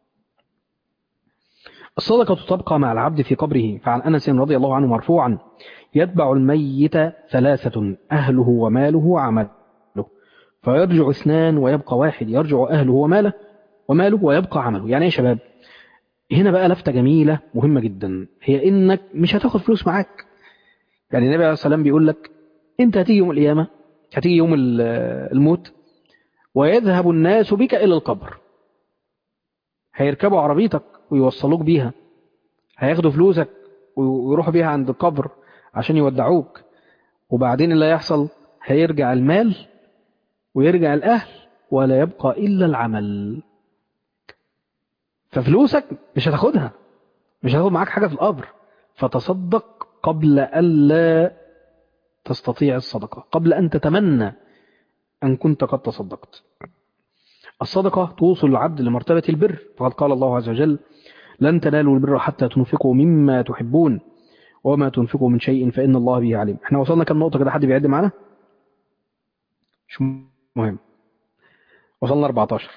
الصدقة تبقى مع العبد في قبره فعن أنس رضي الله عنه مرفوعا يتبع الميت ثلاثة أهله وماله وعمله فيرجع اثنان ويبقى واحد يرجع أهله وماله وماله ويبقى عمله يعني يا شباب هنا بقى لفتة جميلة مهمة جدا هي إنك مش هتاخد فلوس معاك يعني النبي عليه السلام بيقول لك أنت هتيجي يوم القيامة هتيجي يوم الموت ويذهب الناس بك إلى القبر هيركبوا عربيتك ويوصلوك بيها هياخدوا فلوسك ويروحوا بيها عند القبر عشان يودعوك وبعدين اللي هيحصل هيرجع المال ويرجع الأهل ولا يبقى إلا العمل ففلوسك مش هتاخدها مش هتاخد معاك حاجة في القبر فتصدق قبل ألا تستطيع الصدقة قبل أن تتمنى أن كنت قد تصدقت الصدقة توصل العبد لمرتبة البر فقد قال الله عز وجل لن تنالوا البر حتى تنفقوا مما تحبون وما تنفقوا من شيء فإن الله به عليم احنا وصلنا كم نقطة كده حد بيعد معانا مش مهم وصلنا 14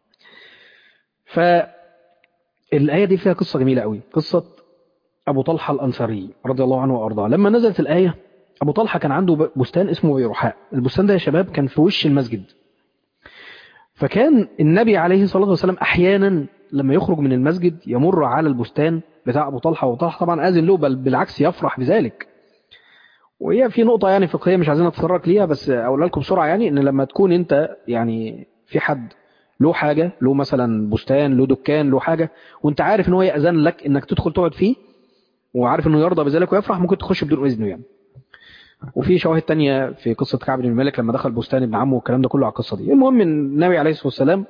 فالآية دي فيها قصة جميلة قوي قصة أبو طلحة الأنصاري رضي الله عنه وأرضاه لما نزلت الآية أبو طلحة كان عنده بستان اسمه بيروحاء البستان ده يا شباب كان في وش المسجد فكان النبي عليه الصلاة والسلام أحيانا لما يخرج من المسجد يمر على البستان بتاع أبو طلحة وأبو طلحة طبعا آذن له بل بالعكس يفرح بذلك وهي في نقطة يعني فقهية مش عايزين نتطرق ليها بس أقولها لكم بسرعة يعني إن لما تكون أنت يعني في حد له حاجة له مثلا بستان له دكان له حاجة وأنت عارف إن هو يأذن لك إنك تدخل تقعد فيه وعارف إنه يرضى بذلك ويفرح ممكن تخش بدون إذنه يعني وفي شواهد تانية في قصة كعب بن مالك لما دخل بستان ابن عمه والكلام ده كله على القصة دي المهم النبي عليه الصلاة والسلام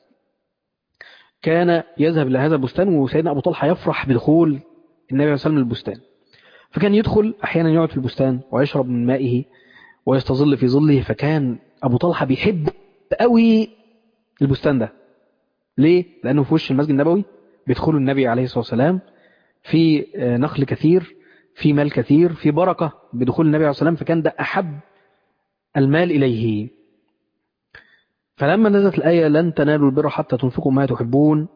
كان يذهب لهذا البستان وسيدنا أبو طلحة يفرح بدخول النبي عليه الصلاة والسلام البستان فكان يدخل أحيانا يقعد في البستان ويشرب من مائه ويستظل في ظله فكان أبو طلحة بيحب قوي البستان ده ليه؟ لأنه في وش المسجد النبوي بيدخلوا النبي عليه الصلاة والسلام في نخل كثير في مال كثير في بركة بدخول النبي عليه الصلاة والسلام فكان ده أحب المال إليه فلما نزلت الآية لن تنالوا البر حتى تنفقوا ما تحبون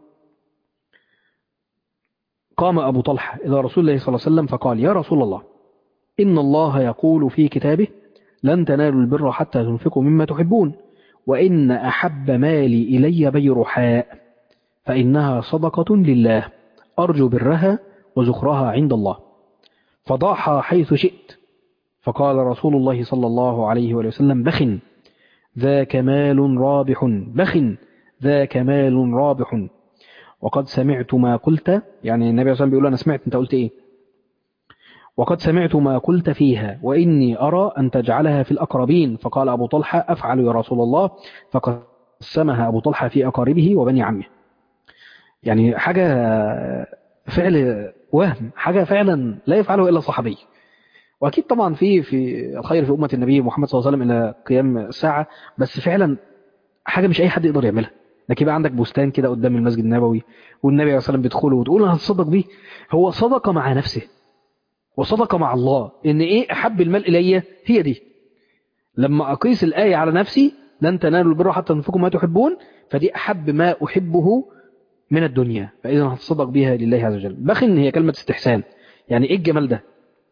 قام أبو طلحة إلى رسول الله صلى الله عليه وسلم فقال يا رسول الله إن الله يقول في كتابه لن تنالوا البر حتى تنفقوا مما تحبون وإن أحب مالي إلي بيرحاء فإنها صدقة لله أرجو برها وزخرها عند الله فضاحى حيث شئت فقال رسول الله صلى الله عليه وسلم بخ ذا كمال رابح بخ ذا كمال رابح وقد سمعت ما قلت يعني النبي صلى الله عليه وسلم بيقول أنا سمعت أنت قلت إيه وقد سمعت ما قلت فيها وإني أرى أن تجعلها في الأقربين فقال أبو طلحة أفعل يا رسول الله فقسمها أبو طلحة في أقاربه وبني عمه يعني حاجة فعل وهم حاجة فعلا لا يفعله إلا صحابي وأكيد طبعا في في الخير في أمة النبي محمد صلى الله عليه وسلم إلى قيام الساعة بس فعلا حاجة مش أي حد يقدر يعملها لكن يبقى عندك بستان كده قدام المسجد النبوي والنبي عليه الصلاة والسلام بيدخله وتقول أنا هتصدق بيه هو صدقة مع نفسه وصدقة مع الله إن إيه أحب المال إلي هي دي لما أقيس الآية على نفسي لن تنالوا البر حتى تنفقوا ما تحبون فدي أحب ما أحبه من الدنيا فإذا هتصدق بها لله عز وجل بخن هي كلمة استحسان يعني إيه الجمال ده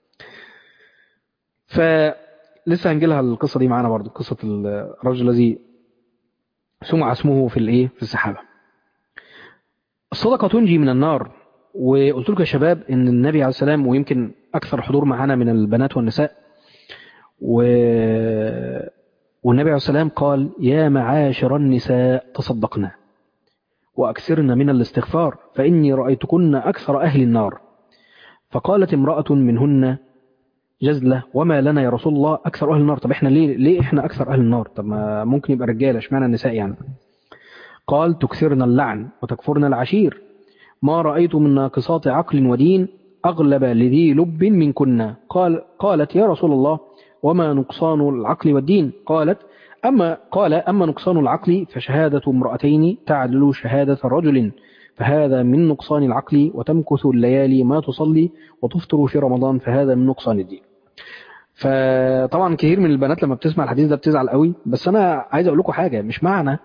فلسه هنجي لها القصة دي معانا برضو قصة الرجل الذي سمع اسمه في الايه في السحابة الصدقة تنجي من النار وقلت لكم يا شباب ان النبي عليه السلام ويمكن اكثر حضور معانا من البنات والنساء و... والنبي عليه السلام قال يا معاشر النساء تصدقنا وأكثرن من الاستغفار فإني رأيتكن أكثر أهل النار فقالت امرأة منهن جزلة وما لنا يا رسول الله أكثر أهل النار طب إحنا ليه, ليه إحنا أكثر أهل النار طب ما ممكن يبقى رجالة اشمعنى النساء يعني قال تكثرن اللعن وتكفرن العشير ما رأيت من ناقصات عقل ودين أغلب لذي لب منكن قال قالت يا رسول الله وما نقصان العقل والدين قالت أما قال أما نقصان العقل فشهادة امرأتين تعدل شهادة رجل فهذا من نقصان العقل وتمكث الليالي ما تصلي وتفطر في رمضان فهذا من نقصان الدين فطبعا كثير من البنات لما بتسمع الحديث ده بتزعل قوي بس أنا عايز أقول لكم حاجة مش معنى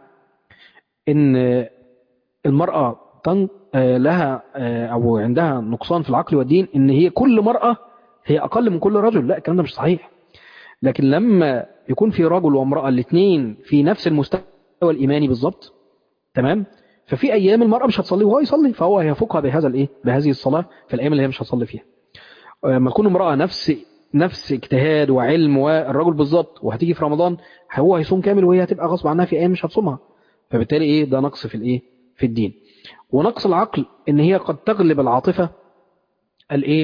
إن المرأة تن... لها أو عندها نقصان في العقل والدين إن هي كل مرأة هي أقل من كل رجل لا الكلام ده مش صحيح لكن لما يكون في رجل وامرأة الاثنين في نفس المستوى الإيماني بالظبط تمام ففي أيام المرأة مش هتصلي وهو يصلي فهو هيفوقها بهذا الإيه بهذه الصلاة في الأيام اللي هي مش هتصلي فيها لما تكون امرأة نفس نفس اجتهاد وعلم والرجل بالظبط وهتيجي في رمضان هو هيصوم كامل وهي هتبقى غصب عنها في أيام مش هتصومها فبالتالي إيه ده نقص في الإيه في الدين ونقص العقل إن هي قد تغلب العاطفة الإيه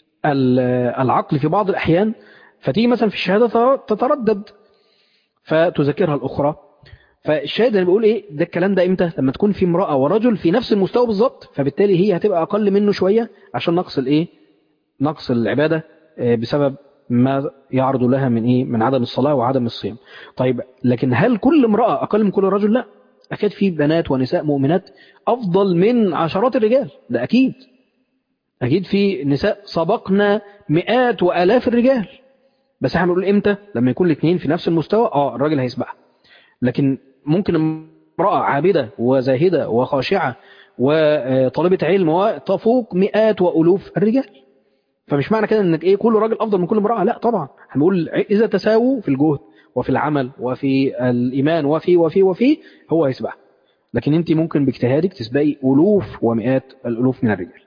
العقل في بعض الأحيان فتيجي مثلا في الشهادة تتردد فتذكرها الأخرى فالشاهد انا بقول ايه ده الكلام ده امتى لما تكون في امرأة ورجل في نفس المستوى بالظبط فبالتالي هي هتبقى اقل منه شوية عشان نقص الايه نقص العبادة بسبب ما يعرض لها من ايه من عدم الصلاة وعدم الصيام طيب لكن هل كل امرأة اقل من كل رجل لا اكيد في بنات ونساء مؤمنات افضل من عشرات الرجال ده اكيد اكيد في نساء سبقنا مئات والاف الرجال بس احنا بنقول امتى لما يكون الاثنين في نفس المستوى اه الراجل هيسبقها لكن ممكن امرأة عابدة وزاهدة وخاشعة وطالبة علم وتفوق مئات وألوف الرجال فمش معنى كده انك ايه كل راجل افضل من كل امرأة لا طبعا هنقول اذا تساووا في الجهد وفي العمل وفي الايمان وفي وفي وفي هو هيسبقها لكن انت ممكن باجتهادك تسبقي الوف ومئات الالوف من الرجال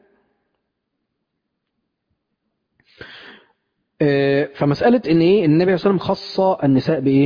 فمسألة ان ايه النبي عليه الصلاة والسلام خص النساء بايه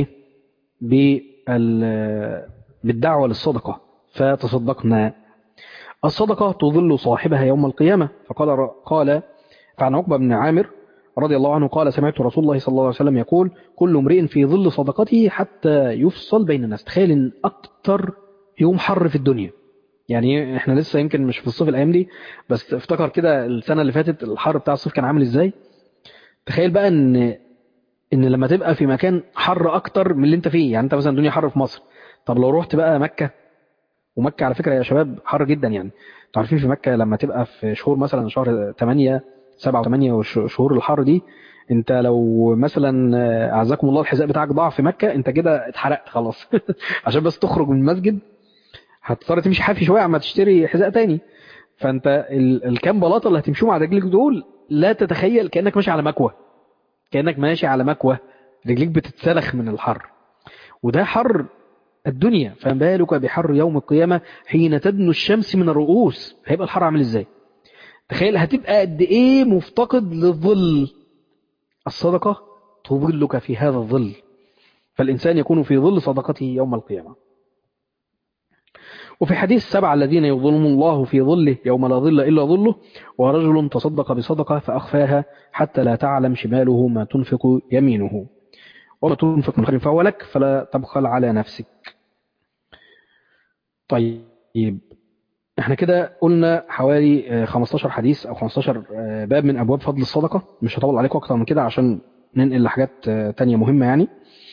بالدعوة للصدقة فتصدقنا الصدقة تظل صاحبها يوم القيامة فقال قال فعن عقبة بن عامر رضي الله عنه قال سمعت رسول الله صلى الله عليه وسلم يقول كل امرئ في ظل صدقته حتى يفصل بين الناس تخيل ان اكتر يوم حر في الدنيا يعني احنا لسه يمكن مش في الصيف الايام دي بس افتكر كده السنة اللي فاتت الحر بتاع الصيف كان عامل ازاي تخيل بقى ان ان لما تبقى في مكان حر اكتر من اللي انت فيه يعني انت مثلا الدنيا حر في مصر طب لو رحت بقى مكة ومكة على فكرة يا شباب حر جدا يعني انتوا عارفين في مكة لما تبقى في شهور مثلا شهر 8 7 و8 وشهور الحر دي انت لو مثلا اعزكم الله الحذاء بتاعك ضاع في مكة انت كده اتحرقت خلاص عشان بس تخرج من المسجد هتضطر تمشي حافي شوية عما تشتري حذاء تاني فانت الكام بلاطه اللي هتمشيهم على رجلك دول لا تتخيل كانك ماشي على مكوى كانك ماشي على مكوى رجليك بتتسلخ من الحر وده حر الدنيا فما بالك بحر يوم القيامه حين تدنو الشمس من الرؤوس هيبقى الحر عامل ازاي تخيل هتبقى قد ايه مفتقد للظل الصدقه تظلك في هذا الظل فالانسان يكون في ظل صدقته يوم القيامه وفي حديث السبعة الذين يظلم الله في ظله يوم لا ظل إلا ظله ورجل تصدق بصدقة فأخفاها حتى لا تعلم شماله ما تنفق يمينه وما تنفق من خير فهو لك فلا تبخل على نفسك طيب احنا كده قلنا حوالي 15 حديث او 15 باب من ابواب فضل الصدقة مش هطول عليكم اكتر من كده عشان ننقل لحاجات تانية مهمة يعني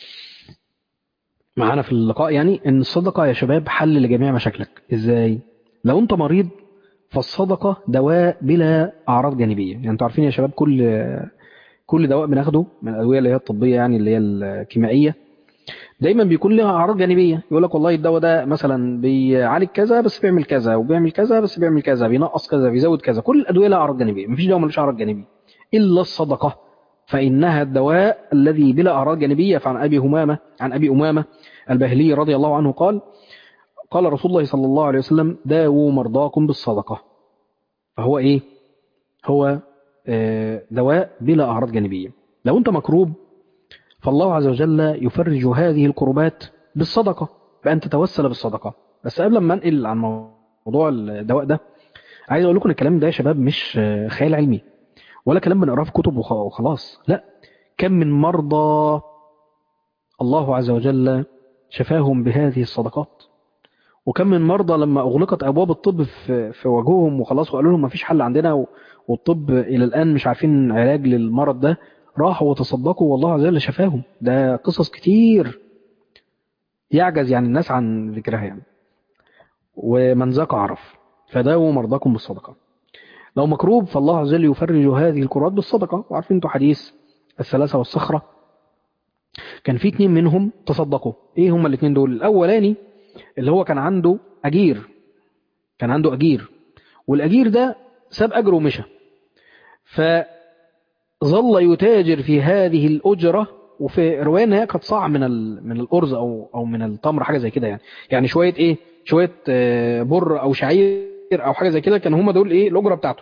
معانا في اللقاء يعني ان الصدقة يا شباب حل لجميع مشاكلك ازاي لو انت مريض فالصدقة دواء بلا اعراض جانبية يعني انتوا عارفين يا شباب كل كل دواء بناخده من الادوية اللي هي الطبية يعني اللي هي الكيميائية دايما بيكون لها اعراض جانبيه يقول لك والله الدواء ده مثلا بيعالج كذا بس بيعمل كذا وبيعمل كذا بس بيعمل كذا بينقص كذا بيزود كذا كل الادويه لها اعراض جانبيه مفيش دواء ملوش اعراض جانبيه الا الصدقه فانها الدواء الذي بلا اعراض جانبيه فعن ابي همامه عن ابي امامه الباهلي رضي الله عنه قال قال رسول الله صلى الله عليه وسلم داووا مرضاكم بالصدقه فهو ايه هو دواء بلا اعراض جانبيه لو انت مكروب فالله عز وجل يفرج هذه الكربات بالصدقة بأن تتوسل بالصدقة بس قبل ما انقل عن موضوع الدواء ده عايز أقول لكم الكلام ده يا شباب مش خيال علمي ولا كلام بنقراه في كتب وخلاص لا كم من مرضى الله عز وجل شفاهم بهذه الصدقات وكم من مرضى لما أغلقت أبواب الطب في, في وجههم وخلاص وقالوا لهم ما فيش حل عندنا والطب إلى الآن مش عارفين علاج للمرض ده راحوا وتصدقوا والله عز وجل شفاهم ده قصص كتير يعجز يعني الناس عن ذكرها يعني ومن ذاق عرف فداووا مرضاكم بالصدقة لو مكروب فالله عز وجل يفرج هذه الكرات بالصدقة وعارفين انتوا حديث الثلاثة والصخرة كان في اتنين منهم تصدقوا ايه هما الاتنين دول الاولاني اللي هو كان عنده اجير كان عنده اجير والاجير ده ساب اجره ومشى ف ظل يتاجر في هذه الأجرة وفي رواية إن هي كانت صاع من من الأرز أو أو من التمر حاجة زي كده يعني يعني شوية إيه شوية بر أو شعير أو حاجة زي كده كان هم دول إيه الأجرة بتاعته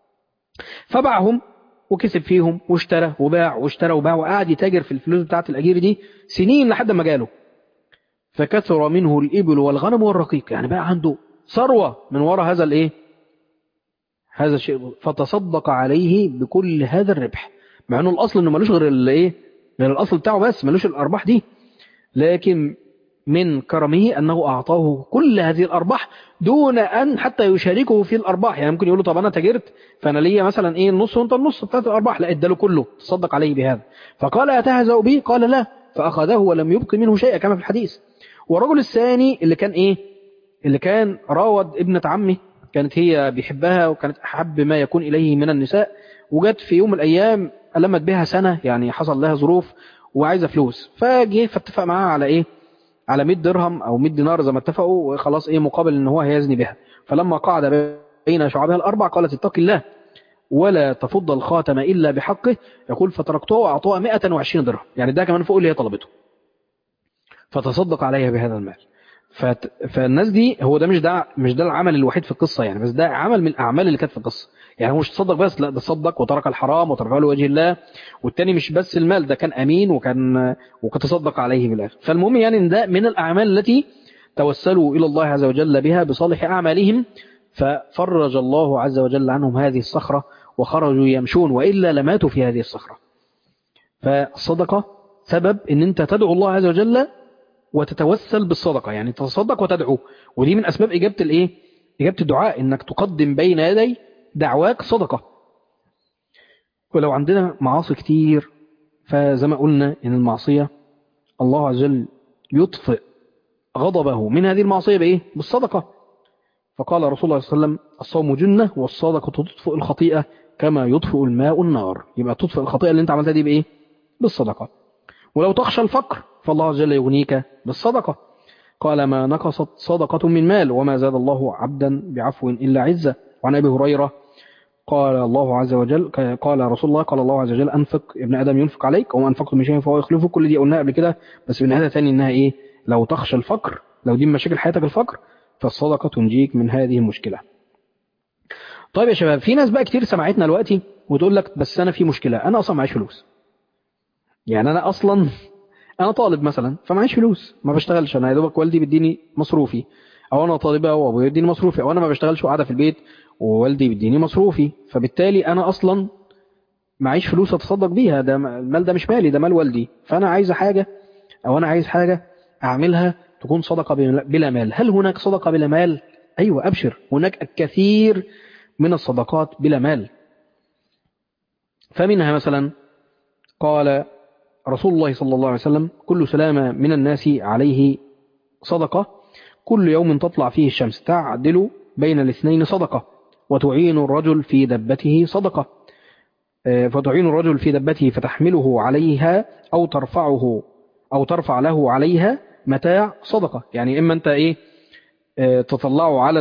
فباعهم وكسب فيهم واشترى وباع واشترى وباع وقعد يتاجر في الفلوس بتاعت الأجير دي سنين لحد ما جاله فكثر منه الإبل والغنم والرقيق يعني بقى عنده ثروة من وراء هذا الإيه هذا الشيء فتصدق عليه بكل هذا الربح مع انه الاصل انه ملوش غير الايه غير الاصل بتاعه بس ملوش الارباح دي لكن من كرمه انه اعطاه كل هذه الارباح دون ان حتى يشاركه في الارباح يعني ممكن يقول له طب انا تاجرت فانا ليا مثلا ايه النص وانت النص بتاعت الارباح لا اداله كله تصدق عليه بهذا فقال اتهزأ به قال لا فاخذه ولم يبق منه شيئا كما في الحديث والرجل الثاني اللي كان ايه اللي كان راود ابنة عمه كانت هي بيحبها وكانت أحب ما يكون إليه من النساء وجت في يوم من الأيام ألمت بها سنة يعني حصل لها ظروف وعايزة فلوس فجه فاتفق معاها على إيه على 100 درهم أو 100 دينار زي ما اتفقوا وخلاص إيه مقابل إن هو هيزني بها فلما قعد بين شعبها الأربع قالت اتق الله ولا تفض الخاتم إلا بحقه يقول فتركته وأعطوها 120 درهم يعني ده كمان فوق اللي هي طلبته فتصدق عليها بهذا المال فت... فالناس دي هو ده مش ده مش ده العمل الوحيد في القصة يعني بس ده عمل من الأعمال اللي كانت في القصة يعني هو مش تصدق بس لا ده صدق وترك الحرام وتركه لوجه الله والتاني مش بس المال ده كان أمين وكان وكان تصدق عليه بالآخر فالمهم يعني ان ده من الأعمال التي توسلوا إلى الله عز وجل بها بصالح أعمالهم ففرج الله عز وجل عنهم هذه الصخرة وخرجوا يمشون وإلا لماتوا في هذه الصخرة فالصدقة سبب ان انت تدعو الله عز وجل وتتوسل بالصدقة يعني تتصدق وتدعو ودي من أسباب إجابة الإيه؟ إجابة الدعاء إنك تقدم بين يدي دعواك صدقة ولو عندنا معاصي كتير فزي ما قلنا إن المعصية الله عز وجل يطفئ غضبه من هذه المعصية بإيه؟ بالصدقة فقال رسول الله صلى الله عليه وسلم الصوم جنة والصدقة تطفئ الخطيئة كما يطفئ الماء النار يبقى تطفئ الخطيئة اللي انت عملتها دي بإيه؟ بالصدقة ولو تخشى الفقر فالله عز وجل يغنيك بالصدقة قال ما نقصت صدقة من مال وما زاد الله عبدا بعفو إلا عزة وعن أبي هريرة قال الله عز وجل قال رسول الله قال الله عز وجل أنفق ابن آدم ينفق عليك وما أنفقت من شيء فهو يخلفه كل دي قلناها قبل كده بس من هذا تاني إنها إيه لو تخشى الفقر لو دي مشاكل حياتك الفقر فالصدقة تنجيك من هذه المشكلة طيب يا شباب في ناس بقى كتير سمعتنا دلوقتي وتقول لك بس أنا في مشكلة أنا أصلا معيش فلوس يعني أنا أصلا أنا طالب مثلا فمعيش فلوس ما بشتغلش أنا يا دوبك والدي بيديني مصروفي أو أنا طالبة وأبويا يديني مصروفي أو أنا ما بشتغلش وقاعدة في البيت ووالدي بيديني مصروفي فبالتالي أنا أصلا معيش فلوس أتصدق بيها ده المال ده مش مالي ده مال والدي فأنا عايز حاجة أو أنا عايز حاجة أعملها تكون صدقة بلا مال هل هناك صدقة بلا مال؟ أيوة أبشر هناك الكثير من الصدقات بلا مال فمنها مثلا قال رسول الله صلى الله عليه وسلم كل سلامة من الناس عليه صدقة كل يوم تطلع فيه الشمس تعدل بين الاثنين صدقة وتعين الرجل في دبته صدقة فتعين الرجل في دبته فتحمله عليها أو ترفعه أو ترفع له عليها متاع صدقة يعني إما أنت إيه تطلعه على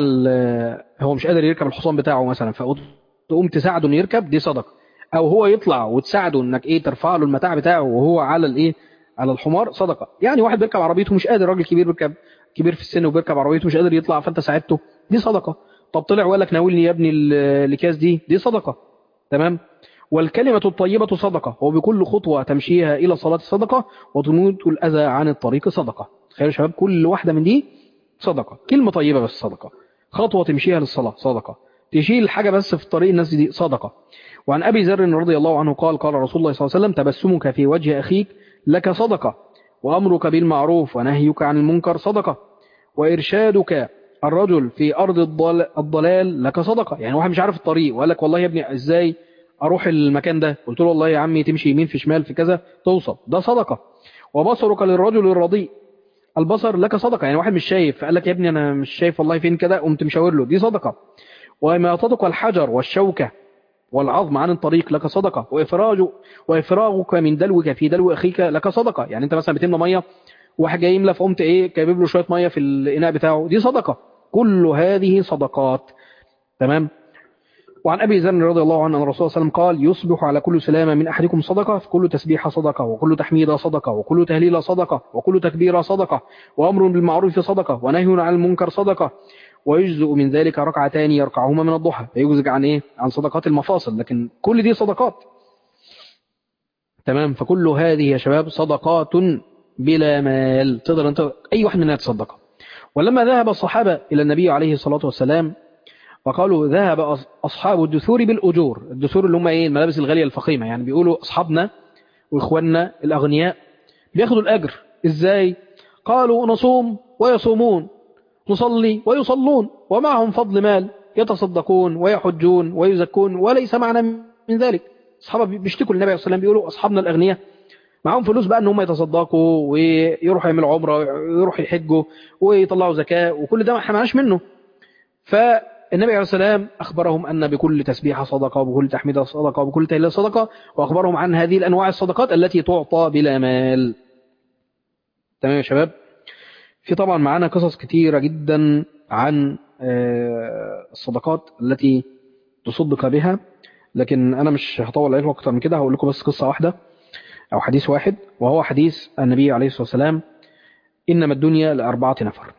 هو مش قادر يركب الحصان بتاعه مثلا فتقوم تساعده انه يركب دي صدقة او هو يطلع وتساعده انك ايه ترفع له المتاع بتاعه وهو على الايه على الحمار صدقة يعني واحد بيركب عربيته مش قادر راجل كبير بيركب كبير في السن وبيركب عربيته مش قادر يطلع فانت ساعدته دي صدقة طب طلع وقال لك ناولني يا ابني الاكياس دي دي صدقة تمام والكلمة الطيبة صدقة وبكل خطوة تمشيها إلى الصلاة صدقة وتموت الأذى عن الطريق صدقة تخيلوا شباب كل واحدة من دي صدقة كلمة طيبة بس صدقة خطوة تمشيها للصلاة صدقة تشيل حاجة بس في طريق الناس دي صدقة وعن أبي ذر رضي الله عنه قال قال رسول الله صلى الله عليه وسلم تبسمك في وجه أخيك لك صدقة وأمرك بالمعروف ونهيك عن المنكر صدقة وإرشادك الرجل في أرض الضلال لك صدقة يعني واحد مش عارف الطريق وقال لك والله يا ابني إزاي أروح المكان ده قلت له والله يا عمي تمشي يمين في شمال في كذا توصل ده صدقة وبصرك للرجل الرضيء البصر لك صدقة يعني واحد مش شايف فقال لك يا ابني أنا مش شايف والله فين كده قمت مشاور له دي صدقة وإماطتك الحجر والشوكة والعظم عن الطريق لك صدقة وإفراج وإفراغك من دلوك في دلو أخيك لك صدقة يعني أنت مثلا بتملى مية واحد جاي يملى فقمت إيه كابب له شوية مية في الإناء بتاعه دي صدقة كل هذه صدقات تمام وعن أبي ذر رضي الله عنه أن الرسول صلى الله عليه وسلم قال يصبح على كل سلامة من أحدكم صدقة فكل تسبيحة صدقة وكل تحميدة صدقة وكل تهليل صدقة وكل تكبيرة صدقة وأمر بالمعروف صدقة ونهي عن المنكر صدقة ويجزء من ذلك ركعتان يركعهما من الضحى فيجزء عن إيه؟ عن صدقات المفاصل لكن كل دي صدقات تمام فكل هذه يا شباب صدقات بلا مال تقدر أنت أي واحد منها تصدقها ولما ذهب الصحابة إلى النبي عليه الصلاة والسلام وقالوا ذهب أصحاب الدثور بالأجور الدثور اللي هم إيه الملابس الغالية الفخيمة يعني بيقولوا أصحابنا وإخواننا الأغنياء بياخدوا الأجر إزاي قالوا نصوم ويصومون نصلي ويصلون ومعهم فضل مال يتصدقون ويحجون ويزكون وليس معنا من ذلك أصحابه بيشتكوا للنبي عليه الصلاة والسلام بيقولوا أصحابنا الأغنياء معهم فلوس بقى ان هم يتصدقوا ويروحوا يعملوا عمره ويروحوا يحجوا ويطلعوا زكاه وكل ده ما معناش منه فالنبي عليه السلام اخبرهم ان بكل تسبيحه صدقه وبكل تحميده صدقه وبكل تهليل صدقه واخبرهم عن هذه الانواع الصدقات التي تعطى بلا مال تمام يا شباب في طبعا معانا قصص كتيره جدا عن الصدقات التي تصدق بها لكن انا مش هطول عليكم اكتر من كده هقول لكم بس قصه واحده أو حديث واحد وهو حديث النبي عليه الصلاة والسلام إنما الدنيا لأربعة نفر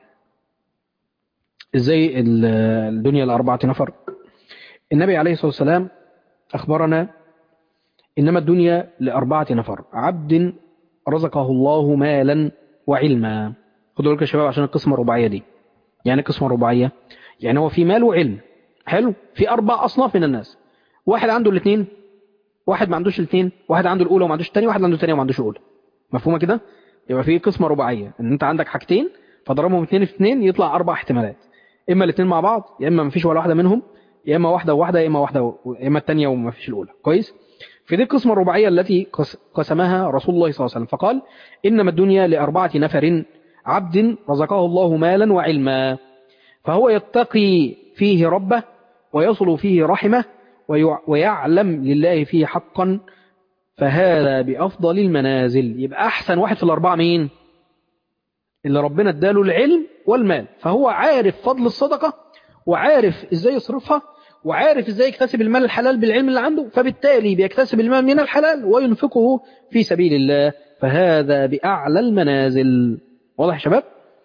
إزاي الدنيا لأربعة نفر النبي عليه الصلاة والسلام أخبرنا إنما الدنيا لأربعة نفر عبد رزقه الله مالا وعلما خدوا لك يا شباب عشان القسمة الرباعية دي يعني القسمة الرباعية يعني هو في مال وعلم حلو في أربع أصناف من الناس واحد عنده الاثنين واحد ما عندوش الاثنين واحد عنده الاولى وما عندوش الثانيه واحد عنده الثانيه وما عندوش الاولى مفهومه كده يبقى في قسمه رباعيه ان انت عندك حاجتين فضربهم اثنين في اثنين يطلع اربع احتمالات اما الاثنين مع بعض يا اما ما فيش ولا واحده منهم يا اما واحده وواحده يا اما واحده و... يا اما الثانيه وما فيش الاولى كويس في دي القسمه الرباعيه التي قسمها رسول الله صلى الله عليه وسلم فقال انما الدنيا لاربعه نفر عبد رزقه الله مالا وعلما فهو يتقي فيه ربه ويصل فيه رحمه ويعلم لله فيه حقا فهذا بأفضل المنازل يبقى أحسن واحد في الأربعة مين اللي ربنا اداله العلم والمال فهو عارف فضل الصدقة وعارف ازاي يصرفها وعارف ازاي يكتسب المال الحلال بالعلم اللي عنده فبالتالي بيكتسب المال من الحلال وينفقه في سبيل الله فهذا بأعلى المنازل واضح يا شباب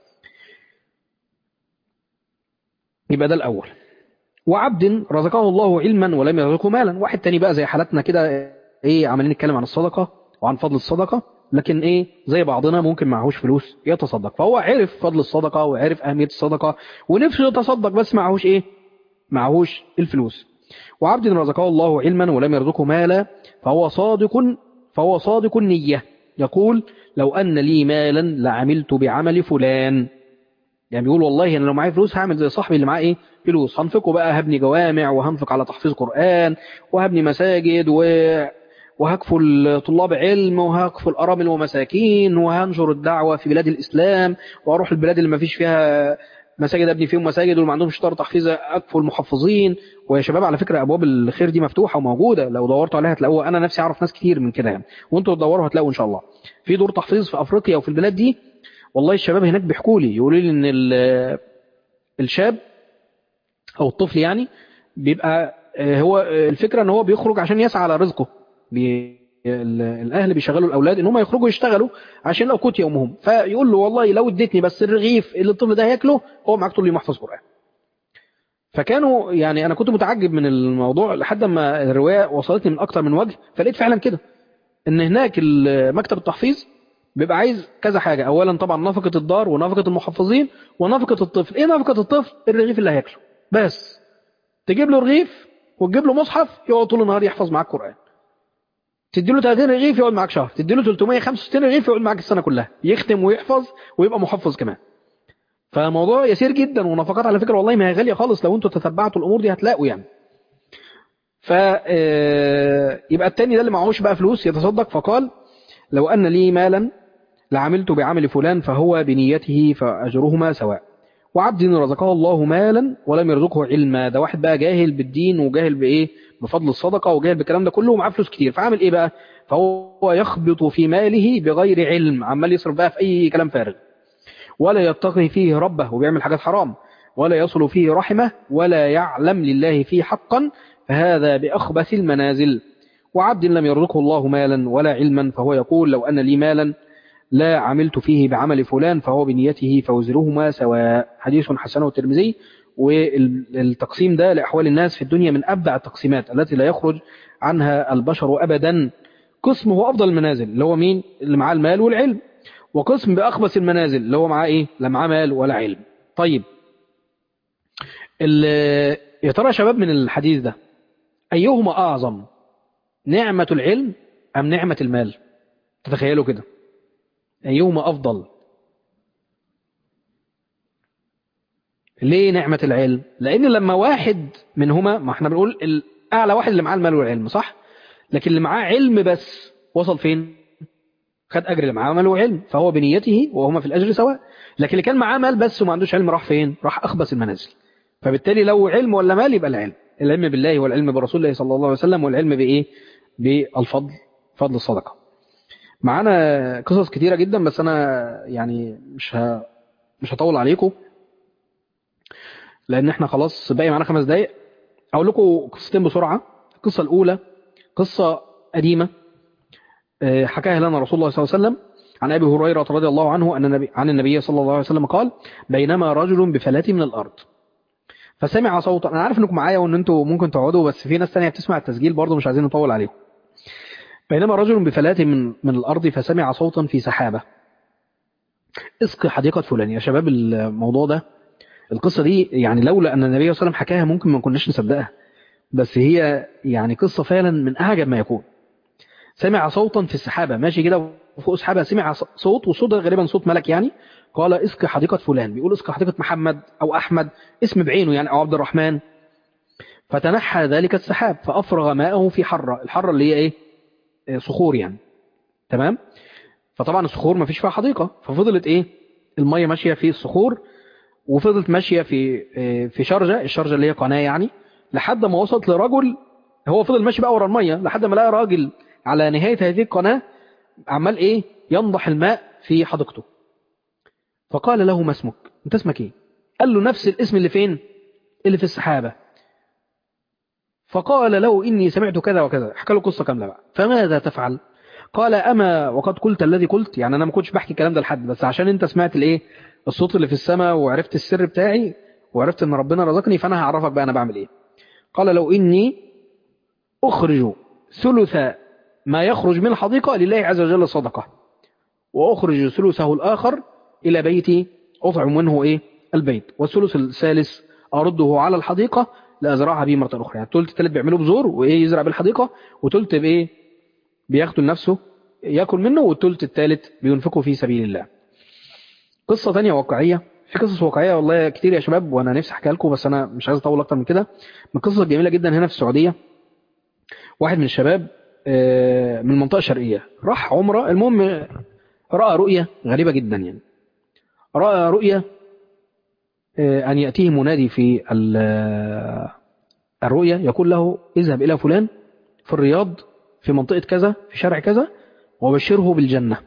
يبقى ده الأول وعبد رزقه الله علما ولم يرزقه مالا واحد تاني بقى زي حالتنا كده ايه عمالين نتكلم عن الصدقة وعن فضل الصدقة لكن ايه زي بعضنا ممكن معهوش فلوس يتصدق فهو عرف فضل الصدقة وعرف أهمية الصدقة ونفسه يتصدق بس معهوش ايه معهوش الفلوس وعبد رزقه الله علما ولم يرزقه مالا فهو صادق فهو صادق النية يقول لو أن لي مالا لعملت بعمل فلان يعني بيقول والله أنا لو معايا فلوس هعمل زي صاحبي اللي معاه إيه فلوس هنفقه بقى هبني جوامع وهنفق على تحفيظ قرآن وهبني مساجد و... وهكفل طلاب علم وهكفل أرامل ومساكين وهنشر الدعوة في بلاد الإسلام وأروح البلاد اللي ما فيش فيها مساجد ابني فيهم مساجد واللي ما عندهمش طار تحفيظ اكفل محفظين ويا شباب على فكره ابواب الخير دي مفتوحه وموجوده لو دورتوا عليها هتلاقوها انا نفسي اعرف ناس كتير من كده يعني وانتوا تدوروا هتلاقوا ان شاء الله في دور تحفيظ في افريقيا وفي البلاد دي والله الشباب هناك بيحكوا لي يقولوا لي ان الشاب او الطفل يعني بيبقى هو الفكره ان هو بيخرج عشان يسعى على رزقه بي الاهل بيشغلوا الاولاد ان هم يخرجوا يشتغلوا عشان لو كنت يومهم فيقول له والله لو اديتني بس الرغيف اللي الطفل ده هياكله هو معاك طول اليوم يحفظ قران فكانوا يعني انا كنت متعجب من الموضوع لحد ما الروايه وصلتني من اكتر من وجه فلقيت فعلا كده ان هناك مكتب التحفيظ بيبقى عايز كذا حاجه اولا طبعا نفقه الدار ونفقه المحفظين ونفقه الطفل ايه نفقه الطفل الرغيف اللي هياكله بس تجيب له رغيف وتجيب له مصحف يقعد طول النهار يحفظ معاك قران تدي له 30 رغيف يقعد معاك شهر تدي له 365 رغيف يقعد معاك السنه كلها يختم ويحفظ ويبقى محفظ كمان فموضوع يسير جدا ونفقات على فكره والله ما هي غاليه خالص لو انتوا تتبعتوا الامور دي هتلاقوا يعني ف يبقى التاني ده اللي معهوش بقى فلوس يتصدق فقال لو ان لي مالا لعملت بعمل فلان فهو بنيته فاجرهما سواء وعبد رزقه الله مالا ولم يرزقه علما ده واحد بقى جاهل بالدين وجاهل بايه بفضل الصدقه وجاهل بالكلام ده كله ومعاه فلوس كتير فعامل ايه بقى فهو يخبط في ماله بغير علم عمال يصرف بقى في اي كلام فارغ ولا يتقي فيه ربه وبيعمل حاجات حرام ولا يصل فيه رحمه ولا يعلم لله فيه حقا فهذا بأخبث المنازل وعبد لم يرزقه الله مالا ولا علما فهو يقول لو أن لي مالا لا عملت فيه بعمل فلان فهو بنيته فوزرهما سواء حديث حسنه الترمذي والتقسيم ده لأحوال الناس في الدنيا من أبدع التقسيمات التي لا يخرج عنها البشر أبدا قسم هو أفضل المنازل اللي هو مين اللي معاه المال والعلم وقسم بأخبث المنازل اللي هو معاه إيه لا معاه مال ولا علم طيب يا ترى يا شباب من الحديث ده أيهما أعظم نعمة العلم أم نعمة المال تتخيلوا كده أيهما أفضل ليه نعمة العلم لأن لما واحد منهما ما احنا بنقول الأعلى واحد اللي معاه المال والعلم صح لكن اللي معاه علم بس وصل فين خد أجر اللي معاه مال وعلم فهو بنيته وهما في الأجر سواء لكن اللي كان معاه مال بس وما عندوش علم راح فين راح أخبث المنازل فبالتالي لو علم ولا مال يبقى العلم العلم بالله والعلم برسول الله صلى الله عليه وسلم والعلم بإيه بالفضل فضل الصدقة معانا قصص كتيرة جدا بس أنا يعني مش ه... مش هطول عليكم لأن احنا خلاص باقي معانا خمس دقايق أقول لكم قصتين بسرعة القصة الأولى قصة قديمة حكاها لنا رسول الله صلى الله عليه وسلم عن أبي هريرة رضي الله عنه أن النبي عن النبي صلى الله عليه وسلم قال بينما رجل بفلاة من الأرض فسمع صوتا أنا عارف أنكم معايا وأن أنتم ممكن تقعدوا بس في ناس تانية بتسمع التسجيل برضه مش عايزين نطول عليهم بينما رجل بفلاة من من الأرض فسمع صوتا في سحابة اسقي حديقة فلان يا شباب الموضوع ده القصة دي يعني لولا أن النبي صلى الله عليه وسلم حكاها ممكن ما كناش نصدقها بس هي يعني قصة فعلا من أعجب ما يكون سمع صوتا في السحابة ماشي كده فوق سحابة سمع صوت والصوت ده غالبا صوت ملك يعني قال اسقي حديقة فلان بيقول اسقي حديقة محمد أو أحمد اسم بعينه يعني أو عبد الرحمن فتنحى ذلك السحاب فأفرغ ماءه في حرة الحرة اللي هي إيه صخور يعني تمام فطبعا الصخور ما فيش فيها حديقة ففضلت إيه الميه ماشيه في الصخور وفضلت ماشيه في آه، في شرجه الشرجه اللي هي قناه يعني لحد ما وصلت لرجل هو فضل ماشي بقى ورا الميه لحد ما لقى راجل على نهايه هذه القناه عمال ايه ينضح الماء في حديقته فقال له ما اسمك انت اسمك ايه قال له نفس الاسم اللي فين اللي في السحابه فقال له إني سمعت كذا وكذا حكى له قصة كاملة بقى فماذا تفعل قال أما وقد قلت الذي قلت يعني أنا ما كنتش بحكي الكلام ده لحد بس عشان أنت سمعت الإيه الصوت اللي في السماء وعرفت السر بتاعي وعرفت أن ربنا رزقني فأنا هعرفك بقى أنا بعمل إيه قال لو إني أخرج ثلث ما يخرج من الحديقة لله عز وجل صدقة وأخرج ثلثه الآخر إلى بيتي أطعم منه إيه البيت والثلث الثالث أرده على الحديقة لأزرعها به مرة أخرى يعني تلت تلت بيعملوا بذور وإيه يزرع بالحديقة وتلت بإيه بياخده لنفسه ياكل منه والتلت الثالث بينفقه في سبيل الله قصة تانية واقعية في قصص واقعية والله كتير يا شباب وأنا نفسي أحكيها لكم بس أنا مش عايز أطول أكتر من كده من القصص الجميلة جدا هنا في السعودية واحد من الشباب آه، من المنطقة الشرقية راح عمرة المهم رأى رؤية غريبة جدا يعني رأى رؤية آه، أن يأتيه منادي في ال- الرؤية يقول له اذهب إلى فلان في الرياض في منطقة كذا في شارع كذا وبشره بالجنة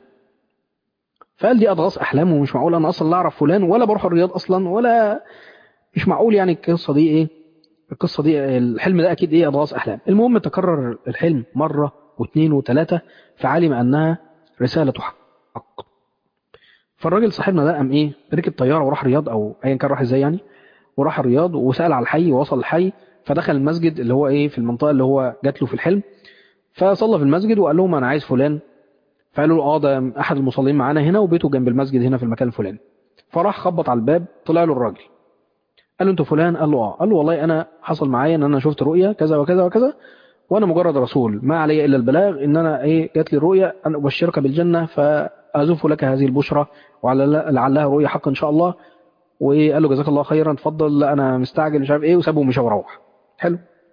فقال دي أضغاث أحلام ومش معقول أنا أصلا لا أعرف فلان ولا بروح الرياض أصلا ولا مش معقول يعني القصة دي إيه القصة دي الحلم ده أكيد إيه أضغاث أحلام المهم تكرر الحلم مرة واثنين وثلاثة فعلم أنها رسالة حق فالراجل صاحبنا ده قام إيه ركب طيارة وراح الرياض أو أيا كان راح إزاي يعني وراح الرياض وسأل على الحي ووصل الحي فدخل المسجد اللي هو إيه في المنطقة اللي هو جات له في الحلم فصلى في المسجد وقال لهم أنا عايز فلان فقالوا له اه ده احد المصلين معانا هنا وبيته جنب المسجد هنا في المكان الفلاني فراح خبط على الباب طلع له الراجل قال له انت فلان قال له اه قال له والله انا حصل معايا ان انا شفت رؤيا كذا وكذا وكذا وانا مجرد رسول ما علي الا البلاغ ان انا ايه جات لي الرؤيا ان ابشرك بالجنه فازف لك هذه البشرى ولعلها رؤيا حق ان شاء الله وقال له جزاك الله خيرا اتفضل لا انا مستعجل مش عارف ايه وسابه ومشى وروح حلو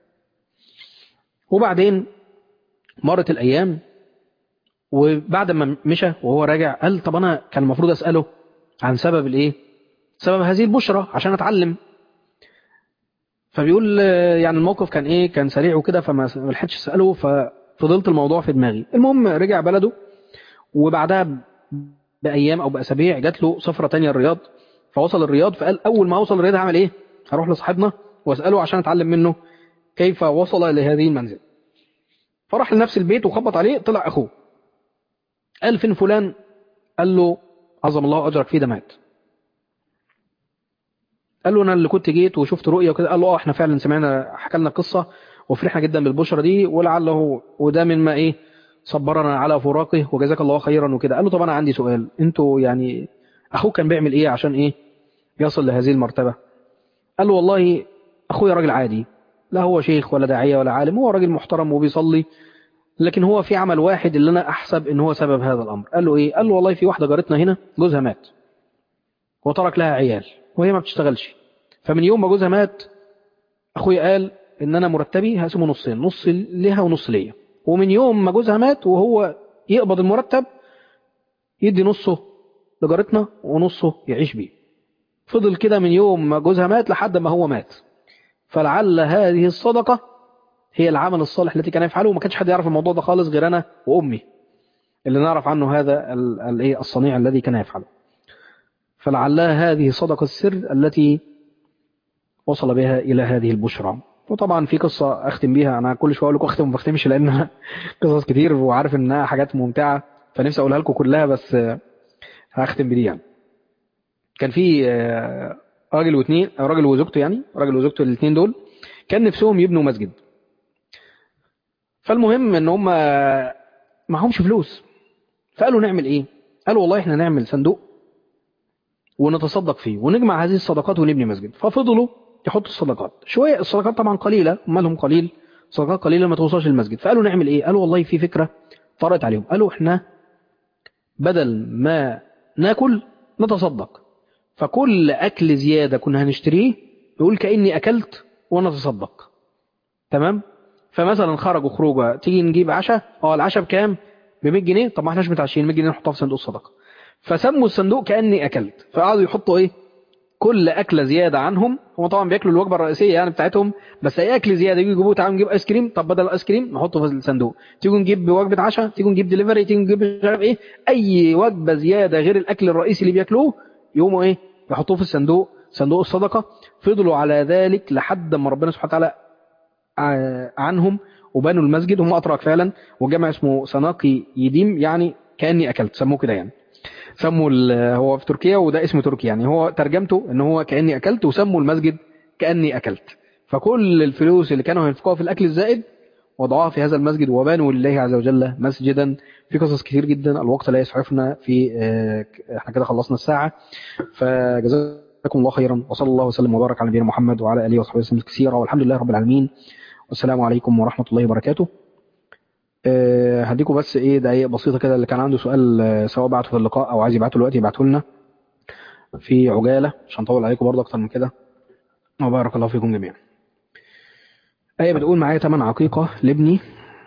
وبعدين مرت الايام وبعد ما مشى وهو راجع قال طب انا كان المفروض اساله عن سبب الايه سبب هذه البشرى عشان اتعلم فبيقول آه، يعني الموقف كان ايه كان سريع وكده فما ما لحقتش اساله ففضلت الموضوع في دماغي المهم رجع بلده وبعدها ب- بايام او باسابيع جات له سفره تانية الرياض فوصل الرياض فقال اول ما اوصل الرياض هعمل ايه هروح لصاحبنا واساله عشان اتعلم منه كيف وصل لهذه المنزل فراح لنفس البيت وخبط عليه طلع اخوه قال فين فلان قال له عظم الله اجرك فيه ده مات قال له انا اللي كنت جيت وشفت رؤيه وكده قال له اه احنا فعلا سمعنا حكى لنا قصه وفرحنا جدا بالبشرى دي ولعله وده مما ايه صبرنا على فراقه وجزاك الله خيرا وكده قال له طب انا عندي سؤال انتوا يعني اخوك كان بيعمل ايه عشان ايه يصل لهذه المرتبه قال له والله اخويا راجل عادي لا هو شيخ ولا داعيه ولا عالم هو راجل محترم وبيصلي لكن هو في عمل واحد اللي انا احسب ان هو سبب هذا الامر قال له ايه قال له والله في واحده جارتنا هنا جوزها مات وترك لها عيال وهي ما بتشتغلش فمن يوم ما جوزها مات اخويا قال ان انا مرتبي هقسمه نصين نص ليها ونص ليا ومن يوم ما جوزها مات وهو يقبض المرتب يدي نصه لجارتنا ونصه يعيش بيه فضل كده من يوم ما جوزها مات لحد ما هو مات فلعل هذه الصدقة هي العمل الصالح التي كان يفعله وما كانش حد يعرف الموضوع ده خالص غير أنا وأمي اللي نعرف عنه هذا ال- ال- إيه الصنيع الذي كان يفعله فلعلها هذه صدقة السر التي وصل بها إلى هذه البشرى وطبعا في قصة أختم بيها أنا كل شوية أقول لكم أختم وما بختمش لأن قصص كتير وعارف إنها حاجات ممتعة فنفسي أقولها لكم كلها بس آه، هختم بدي يعني كان في آه، راجل واثنين راجل وزوجته يعني راجل وزوجته الاثنين دول كان نفسهم يبنوا مسجد فالمهم ان هم معهمش فلوس فقالوا نعمل ايه قالوا والله احنا نعمل صندوق ونتصدق فيه ونجمع هذه الصدقات ونبني مسجد ففضلوا يحطوا الصدقات شويه الصدقات طبعا قليله مالهم قليل صدقات قليله ما توصلش للمسجد فقالوا نعمل ايه قالوا والله في فكره طرأت عليهم قالوا احنا بدل ما ناكل نتصدق فكل اكل زياده كنا هنشتريه يقول كاني اكلت ونتصدق تمام فمثلا خرجوا خروجه تيجي نجيب عشاء اه العشاء بكام ب 100 جنيه طب ما احناش متعشين 100 جنيه نحطها في صندوق الصدقه فسموا الصندوق كاني اكلت فقعدوا يحطوا ايه كل اكله زياده عنهم هم طبعا بياكلوا الوجبه الرئيسيه يعني بتاعتهم بس اي اكل زياده يجوا يجيبوه تعالوا نجيب ايس كريم طب بدل الايس كريم نحطه في الصندوق تيجوا نجيب وجبه عشاء تيجوا نجيب دليفري تيجوا نجيب مش عارف ايه اي وجبه زياده غير الاكل الرئيسي اللي بياكلوه يقوموا ايه يحطوه في الصندوق صندوق الصدقه فضلوا على ذلك لحد ما ربنا سبحانه وتعالى عنهم وبنوا المسجد هم اتراك فعلا وجمع اسمه سناقي يديم يعني كاني اكلت سموه كده يعني سموا هو في تركيا وده اسم تركي يعني هو ترجمته ان هو كاني اكلت وسموا المسجد كاني اكلت فكل الفلوس اللي كانوا هينفقوها في الاكل الزائد وضعوها في هذا المسجد وبنوا لله عز وجل مسجدا في قصص كتير جدا الوقت لا يسعفنا في احنا كده خلصنا الساعه فجزاكم الله خيرا وصلى الله وسلم وبارك على نبينا محمد وعلى اله وصحبه وسلم كثيرا والحمد لله رب العالمين والسلام عليكم ورحمه الله وبركاته أه هديكم بس ايه دقايق بسيطه كده اللي كان عنده سؤال سواء بعته في اللقاء او عايز يبعته دلوقتي يبعته لنا في عجاله مش هنطول عليكم برضه اكتر من كده وبارك الله فيكم جميعا آية بتقول معايا تمن عقيقة لابني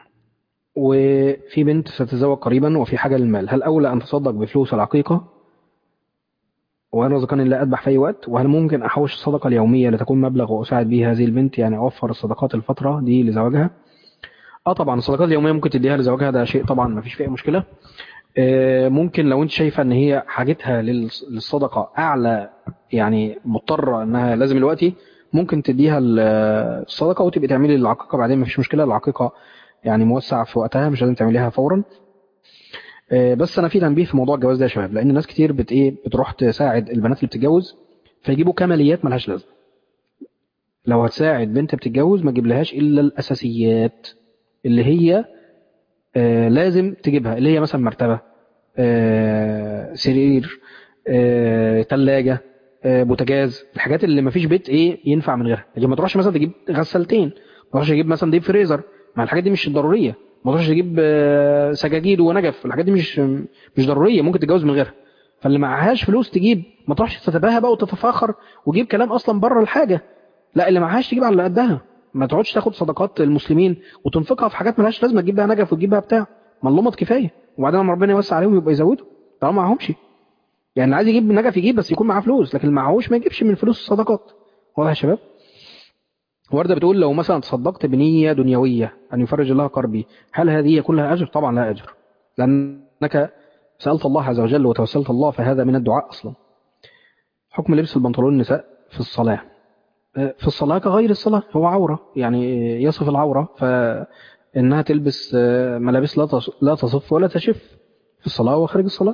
وفي بنت ستتزوج قريبا وفي حاجة للمال هل أولى أن تصدق بفلوس العقيقة وأنا رزقني لا أذبح في أي وقت وهل ممكن أحوش الصدقة اليومية لتكون مبلغ وأساعد به هذه البنت يعني أوفر الصدقات الفترة دي لزواجها اه طبعا الصدقات اليوميه ممكن تديها لزوجها ده شيء طبعا ما فيش فيه مشكله ممكن لو انت شايفه ان هي حاجتها للصدقه اعلى يعني مضطره انها لازم دلوقتي ممكن تديها الصدقه وتبقي تعملي العقيقه بعدين ما فيش مشكله العقيقه يعني موسع في وقتها مش لازم تعمليها فورا بس انا في تنبيه في موضوع الجواز ده يا شباب لان ناس كتير بت ايه بتروح تساعد البنات اللي بتتجوز فيجيبوا كماليات ملهاش لازمه لو هتساعد بنت بتتجوز ما تجيبلهاش الا الاساسيات اللي هي آه لازم تجيبها اللي هي مثلا مرتبة آه سرير آه تلاجة بوتاجاز الحاجات اللي ما فيش بيت ايه ينفع من غيرها لكن ما تروحش مثلا تجيب غسالتين ما تروحش تجيب مثلا ديب فريزر ما الحاجات دي مش ضرورية ما تروحش تجيب سجاجيد ونجف الحاجات دي مش مش ضرورية ممكن تتجوز من غيرها فاللي معهاش فلوس تجيب ما تروحش تتباهى بقى وتتفاخر وتجيب كلام اصلا بره الحاجة لا اللي معهاش تجيب على قدها ما تقعدش تاخد صدقات المسلمين وتنفقها في حاجات ملهاش لازمه تجيب بها نجف وتجيب بها بتاع ما اللمط كفايه وبعدين لما ربنا يوسع عليهم يبقى يزودوا طالما معهمش يعني اللي عايز يجيب نجف يجيب بس يكون معاه فلوس لكن اللي معهوش ما يجيبش من فلوس الصدقات واضح يا شباب وردة بتقول لو مثلا تصدقت بنية دنيوية أن يفرج الله كربي هل هذه يكون لها أجر؟ طبعا لها أجر لأنك سألت الله عز وجل وتوسلت الله فهذا من الدعاء أصلا حكم لبس البنطلون النساء في الصلاة في الصلاة كغير الصلاة هو عورة يعني يصف العورة فإنها تلبس ملابس لا لا تصف ولا تشف في الصلاة وخارج الصلاة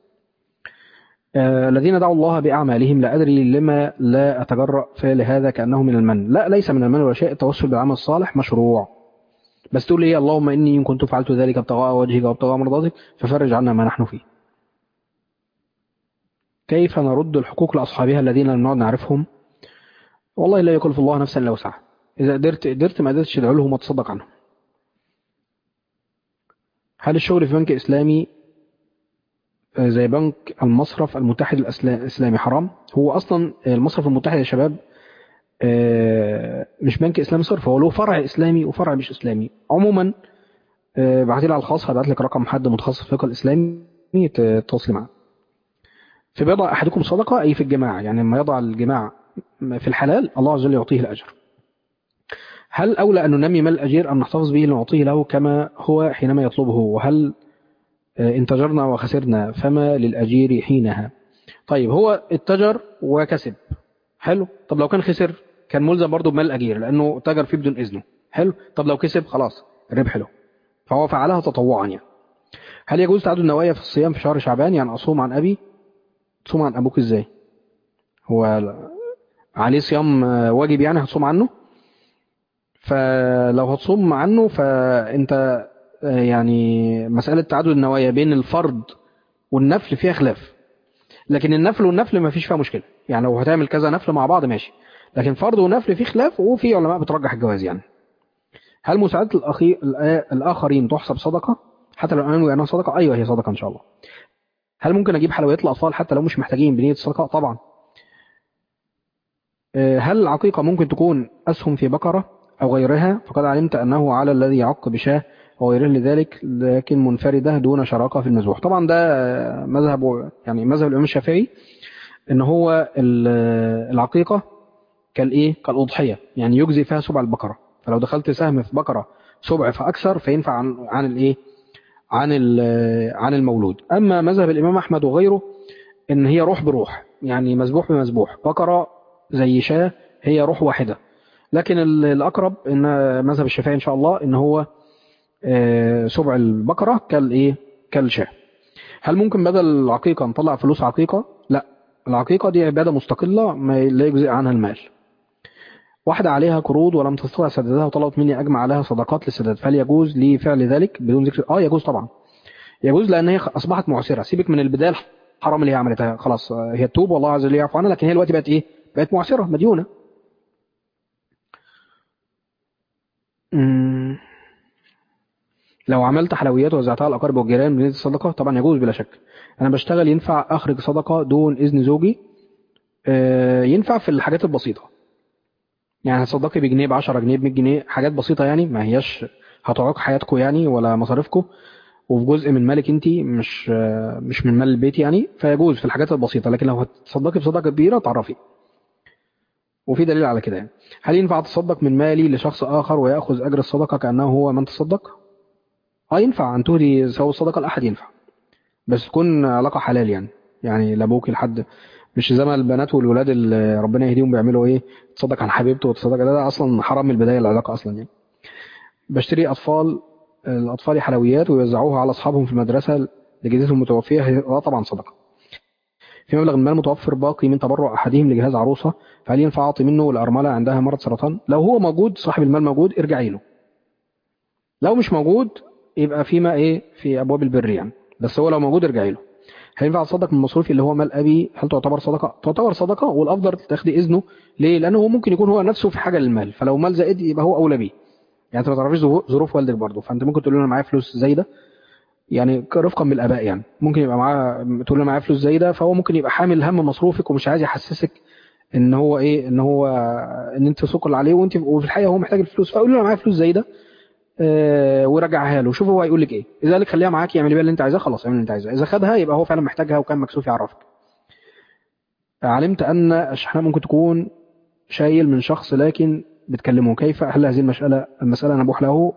الذين دعوا الله بأعمالهم لا أدري لما لا أتجرأ فعل هذا كأنه من المن لا ليس من المن ولا شيء التوسل بالعمل الصالح مشروع بس تقول لي اللهم إني إن كنت فعلت ذلك ابتغاء وجهك وابتغاء مرضاتك ففرج عنا ما نحن فيه كيف نرد الحقوق لأصحابها الذين لم نعد نعرفهم والله لا يكلف الله نفسا الا وسعها اذا قدرت قدرت ما قدرتش تدعو لهم وتصدق عنهم هل الشغل في بنك اسلامي زي بنك المصرف المتحد الاسلامي حرام هو اصلا المصرف المتحد يا شباب مش بنك اسلامي صرف هو له فرع اسلامي وفرع مش اسلامي عموما بعتي لي على الخاص هبعت لك رقم حد متخصص في الفقه الاسلامي تتواصلي معاه في بيضع احدكم صدقه اي في الجماعه يعني لما يضع الجماع في الحلال الله عز وجل يعطيه الأجر هل أولى أن ننمي مال الأجير أم نحتفظ به لنعطيه له كما هو حينما يطلبه وهل إن تجرنا وخسرنا فما للأجير حينها طيب هو اتجر وكسب حلو طب لو كان خسر كان ملزم برضه بمال الأجير لأنه تجر فيه بدون إذنه حلو طب لو كسب خلاص الربح له فهو فعلها تطوعا يعني هل يجوز تعدد النوايا في الصيام في شهر شعبان يعني أصوم عن أبي تصوم عن أبوك إزاي هو عليه صيام واجب يعني هتصوم عنه فلو هتصوم عنه فانت يعني مسألة تعدد النوايا بين الفرض والنفل فيها خلاف لكن النفل والنفل ما فيش فيها مشكلة يعني لو هتعمل كذا نفل مع بعض ماشي لكن فرض ونفل فيه خلاف وفي علماء بترجح الجواز يعني هل مساعدة الأخي... الآخرين تحسب صدقة حتى لو أمنوا أنها صدقة أيوة هي صدقة إن شاء الله هل ممكن أجيب حلويات الأطفال حتى لو مش محتاجين بنية الصدقة طبعا هل العقيقة ممكن تكون أسهم في بقرة أو غيرها فقد علمت أنه على الذي يعق بشاه وغيره لذلك لكن منفردة دون شراكة في المذبوح طبعا ده آه، مذهب يعني مذهب الإمام الشافعي إن هو ال- العقيقة كالإيه كالأضحية يعني يجزي فيها سبع البقرة فلو دخلت سهم في بقرة سبع فأكثر فينفع عن عن الإيه عن ال- عن المولود أما مذهب الإمام أحمد وغيره إن هي روح بروح يعني مذبوح بمذبوح بقرة زي شاة هي روح واحدة لكن ال- الأقرب إن مذهب الشافعي إن شاء الله إن هو آه، سبع البقرة كالإيه كالشاة هل ممكن بدل العقيقة نطلع فلوس عقيقة لا العقيقة دي عبادة مستقلة ما لا يجزئ عنها المال واحدة عليها قروض ولم تستطع سدادها وطلبت مني أجمع عليها صدقات للسداد فهل يجوز لي فعل ذلك بدون ذكر آه يجوز طبعا يجوز لأن هي أصبحت معسرة سيبك من البداية الحرام اللي هي عملتها خلاص آه، هي تتوب والله عز وجل يعفو عنها لكن هي دلوقتي بقت إيه بقت معسرة مديونة مم. لو عملت حلويات ووزعتها على الأقارب والجيران بنية الصدقة طبعا يجوز بلا شك أنا بشتغل ينفع أخرج صدقة دون إذن زوجي آه، ينفع في الحاجات البسيطة يعني هتصدقي بجنيه ب 10 جنيه ب 100 جنيه حاجات بسيطة يعني ما هياش هتعوق حياتكم يعني ولا مصاريفكم وفي جزء من مالك انت مش آه، مش من مال البيت يعني فيجوز في الحاجات البسيطة لكن لو هتصدقي بصدقة كبيرة تعرفي وفي دليل على كده يعني هل ينفع اتصدق من مالي لشخص آخر ويأخذ أجر الصدقة كأنه هو من تصدق؟ اه ينفع أن تهدي سوى الصدقة لأحد ينفع بس تكون علاقة حلال يعني يعني لابوك لحد مش زي ما البنات والولاد اللي ربنا يهديهم بيعملوا ايه تصدق عن حبيبته وتصدق ده, ده اصلا حرام من البدايه العلاقه اصلا يعني بشتري اطفال الاطفال حلويات ويوزعوها على اصحابهم في المدرسه لجدتهم المتوفيه هي اه طبعا صدقه في مبلغ المال متوفر باقي من تبرع احدهم لجهاز عروسه فهل ينفع اعطي منه الارمله عندها مرض سرطان لو هو موجود صاحب المال موجود ارجعي له لو مش موجود يبقى فيما ايه في ابواب البر يعني بس هو لو موجود ارجعي له هينفع تصدق من مصروفي اللي هو مال ابي هل تعتبر صدقه تعتبر صدقه والافضل تاخدي اذنه ليه لانه هو ممكن يكون هو نفسه في حاجه للمال فلو مال زائد يبقى هو اولى بيه يعني انت ما تعرفيش ظروف- ظروف والدك برضه فانت ممكن تقول له انا معايا فلوس زايده يعني رفقا بالاباء يعني ممكن يبقى معاه تقول له معايا فلوس زايده فهو ممكن يبقى حامل هم مصروفك ومش عايز يحسسك ان هو ايه ان هو ان انت ثقل عليه وانت وفي الحقيقه هو محتاج الفلوس فقول له انا معايا فلوس زايده آه، ورجعها له شوف هو هيقول لك ايه اذا قال لك خليها معاك يعمل بيها اللي انت عايزاه خلاص اعمل اللي انت عايزاه اذا خدها يبقى هو فعلا محتاجها وكان مكسوف يعرفك علمت ان الشحناء ممكن تكون شايل من شخص لكن بتكلمه كيف هل هذه المساله المساله نبوح له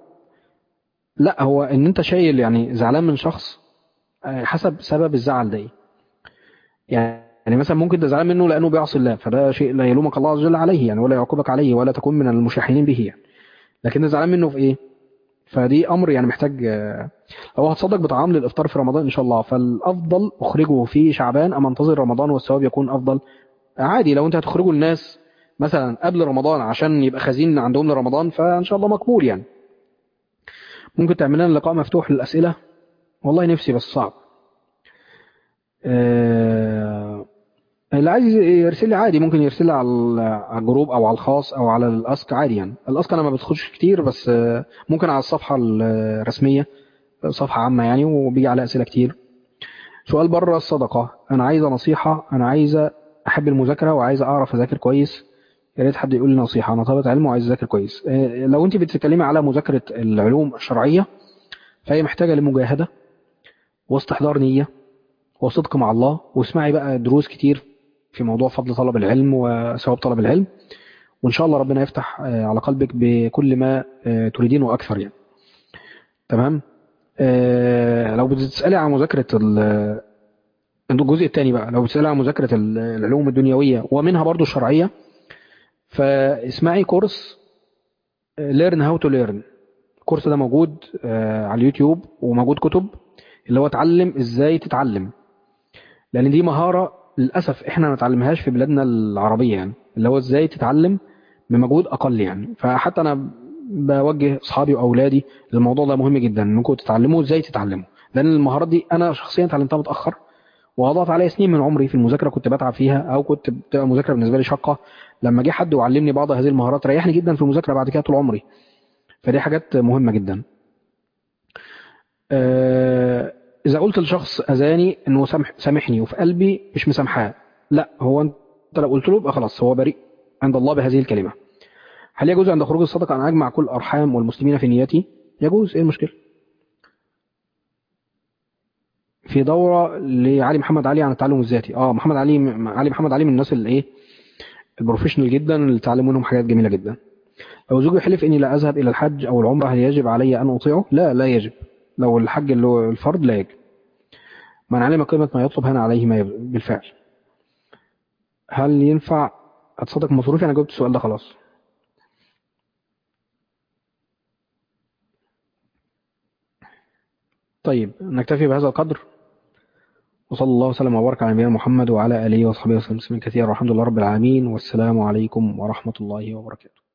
لا هو ان انت شايل يعني زعلان من شخص آه، حسب سبب الزعل ده ايه يعني يعني مثلا ممكن تزعل منه لانه بيعصي الله فده شيء لا يلومك الله عز وجل عليه يعني ولا يعاقبك عليه ولا تكون من المشاحنين به يعني لكن زعلان منه في ايه فدي امر يعني محتاج آه، لو هتصدق بطعام للافطار في رمضان ان شاء الله فالافضل اخرجه في شعبان ام انتظر رمضان والثواب يكون افضل عادي لو انت هتخرجه الناس مثلا قبل رمضان عشان يبقى خزين عندهم لرمضان فان شاء الله مقبول يعني ممكن تعمل لنا لقاء مفتوح للاسئله والله نفسي بس صعب آه، اللي عايز يرسل لي عادي ممكن يرسل لي على ال- على الجروب او على الخاص او على الاسك عادي يعني الاسك انا ما بدخلش كتير بس آه، ممكن على الصفحه الرسميه صفحه عامه يعني وبيجي عليها اسئله كتير سؤال بره الصدقه انا عايزه نصيحه انا عايزه احب المذاكره وعايزه اعرف اذاكر كويس يا ريت حد يقول لي نصيحه انا طالبه علم وعايز اذاكر كويس آه، لو انت بتتكلمي على مذاكره العلوم الشرعيه فهي محتاجه لمجاهده واستحضار نيه وصدق مع الله واسمعي بقى دروس كتير في موضوع فضل طلب العلم وثواب طلب العلم وإن شاء الله ربنا يفتح آه، على قلبك بكل ما آه، تريدين وأكثر يعني تمام آه، لو بتسألي عن مذاكرة ال- الجزء الثاني بقى لو بتسألي عن مذاكرة ال- العلوم الدنيوية ومنها برضو الشرعية فاسمعي كورس ليرن هاو تو ليرن الكورس ده موجود آه، على اليوتيوب وموجود كتب اللي هو اتعلم ازاي تتعلم لان دي مهارة للأسف احنا ما نتعلمهاش في بلادنا العربية يعني اللي هو ازاي تتعلم بمجهود اقل يعني فحتى انا بوجه اصحابي واولادي للموضوع ده مهم جدا انكم تتعلموا ازاي تتعلموا لان المهارات دي انا شخصيا اتعلمتها متاخر وضاعت عليا سنين من عمري في المذاكره كنت بتعب فيها او كنت بتبقى المذاكره بالنسبه لي شاقه لما جه حد وعلمني بعض هذه المهارات ريحني جدا في المذاكره بعد كده طول عمري فدي حاجات مهمه جدا آه، اذا قلت لشخص اذاني انه سامح سامحني وفي قلبي مش مسامحاه لا هو انت لو قلت له يبقى خلاص هو بريء عند الله بهذه الكلمه هل يجوز عند خروج الصدقه ان اجمع كل الارحام والمسلمين في نيتي يجوز ايه المشكله في دورة لعلي محمد علي عن التعلم الذاتي اه محمد علي علي محمد علي من الناس اللي ايه البروفيشنال جدا اللي تعلم منهم حاجات جميلة جدا لو زوجي حلف اني لا اذهب الى الحج او العمرة هل يجب علي ان اطيعه لا لا يجب لو الحج اللي هو الفرض لا يجب من علم قيمة ما يطلب هنا عليه ما يب- بالفعل هل ينفع اتصدق مصروفي انا جاوبت السؤال ده خلاص طيب نكتفي بهذا القدر وصلى الله وسلم وبارك على نبينا محمد وعلى اله وصحبه وسلم تسليما كثيرا والحمد لله رب العالمين والسلام عليكم ورحمة الله وبركاته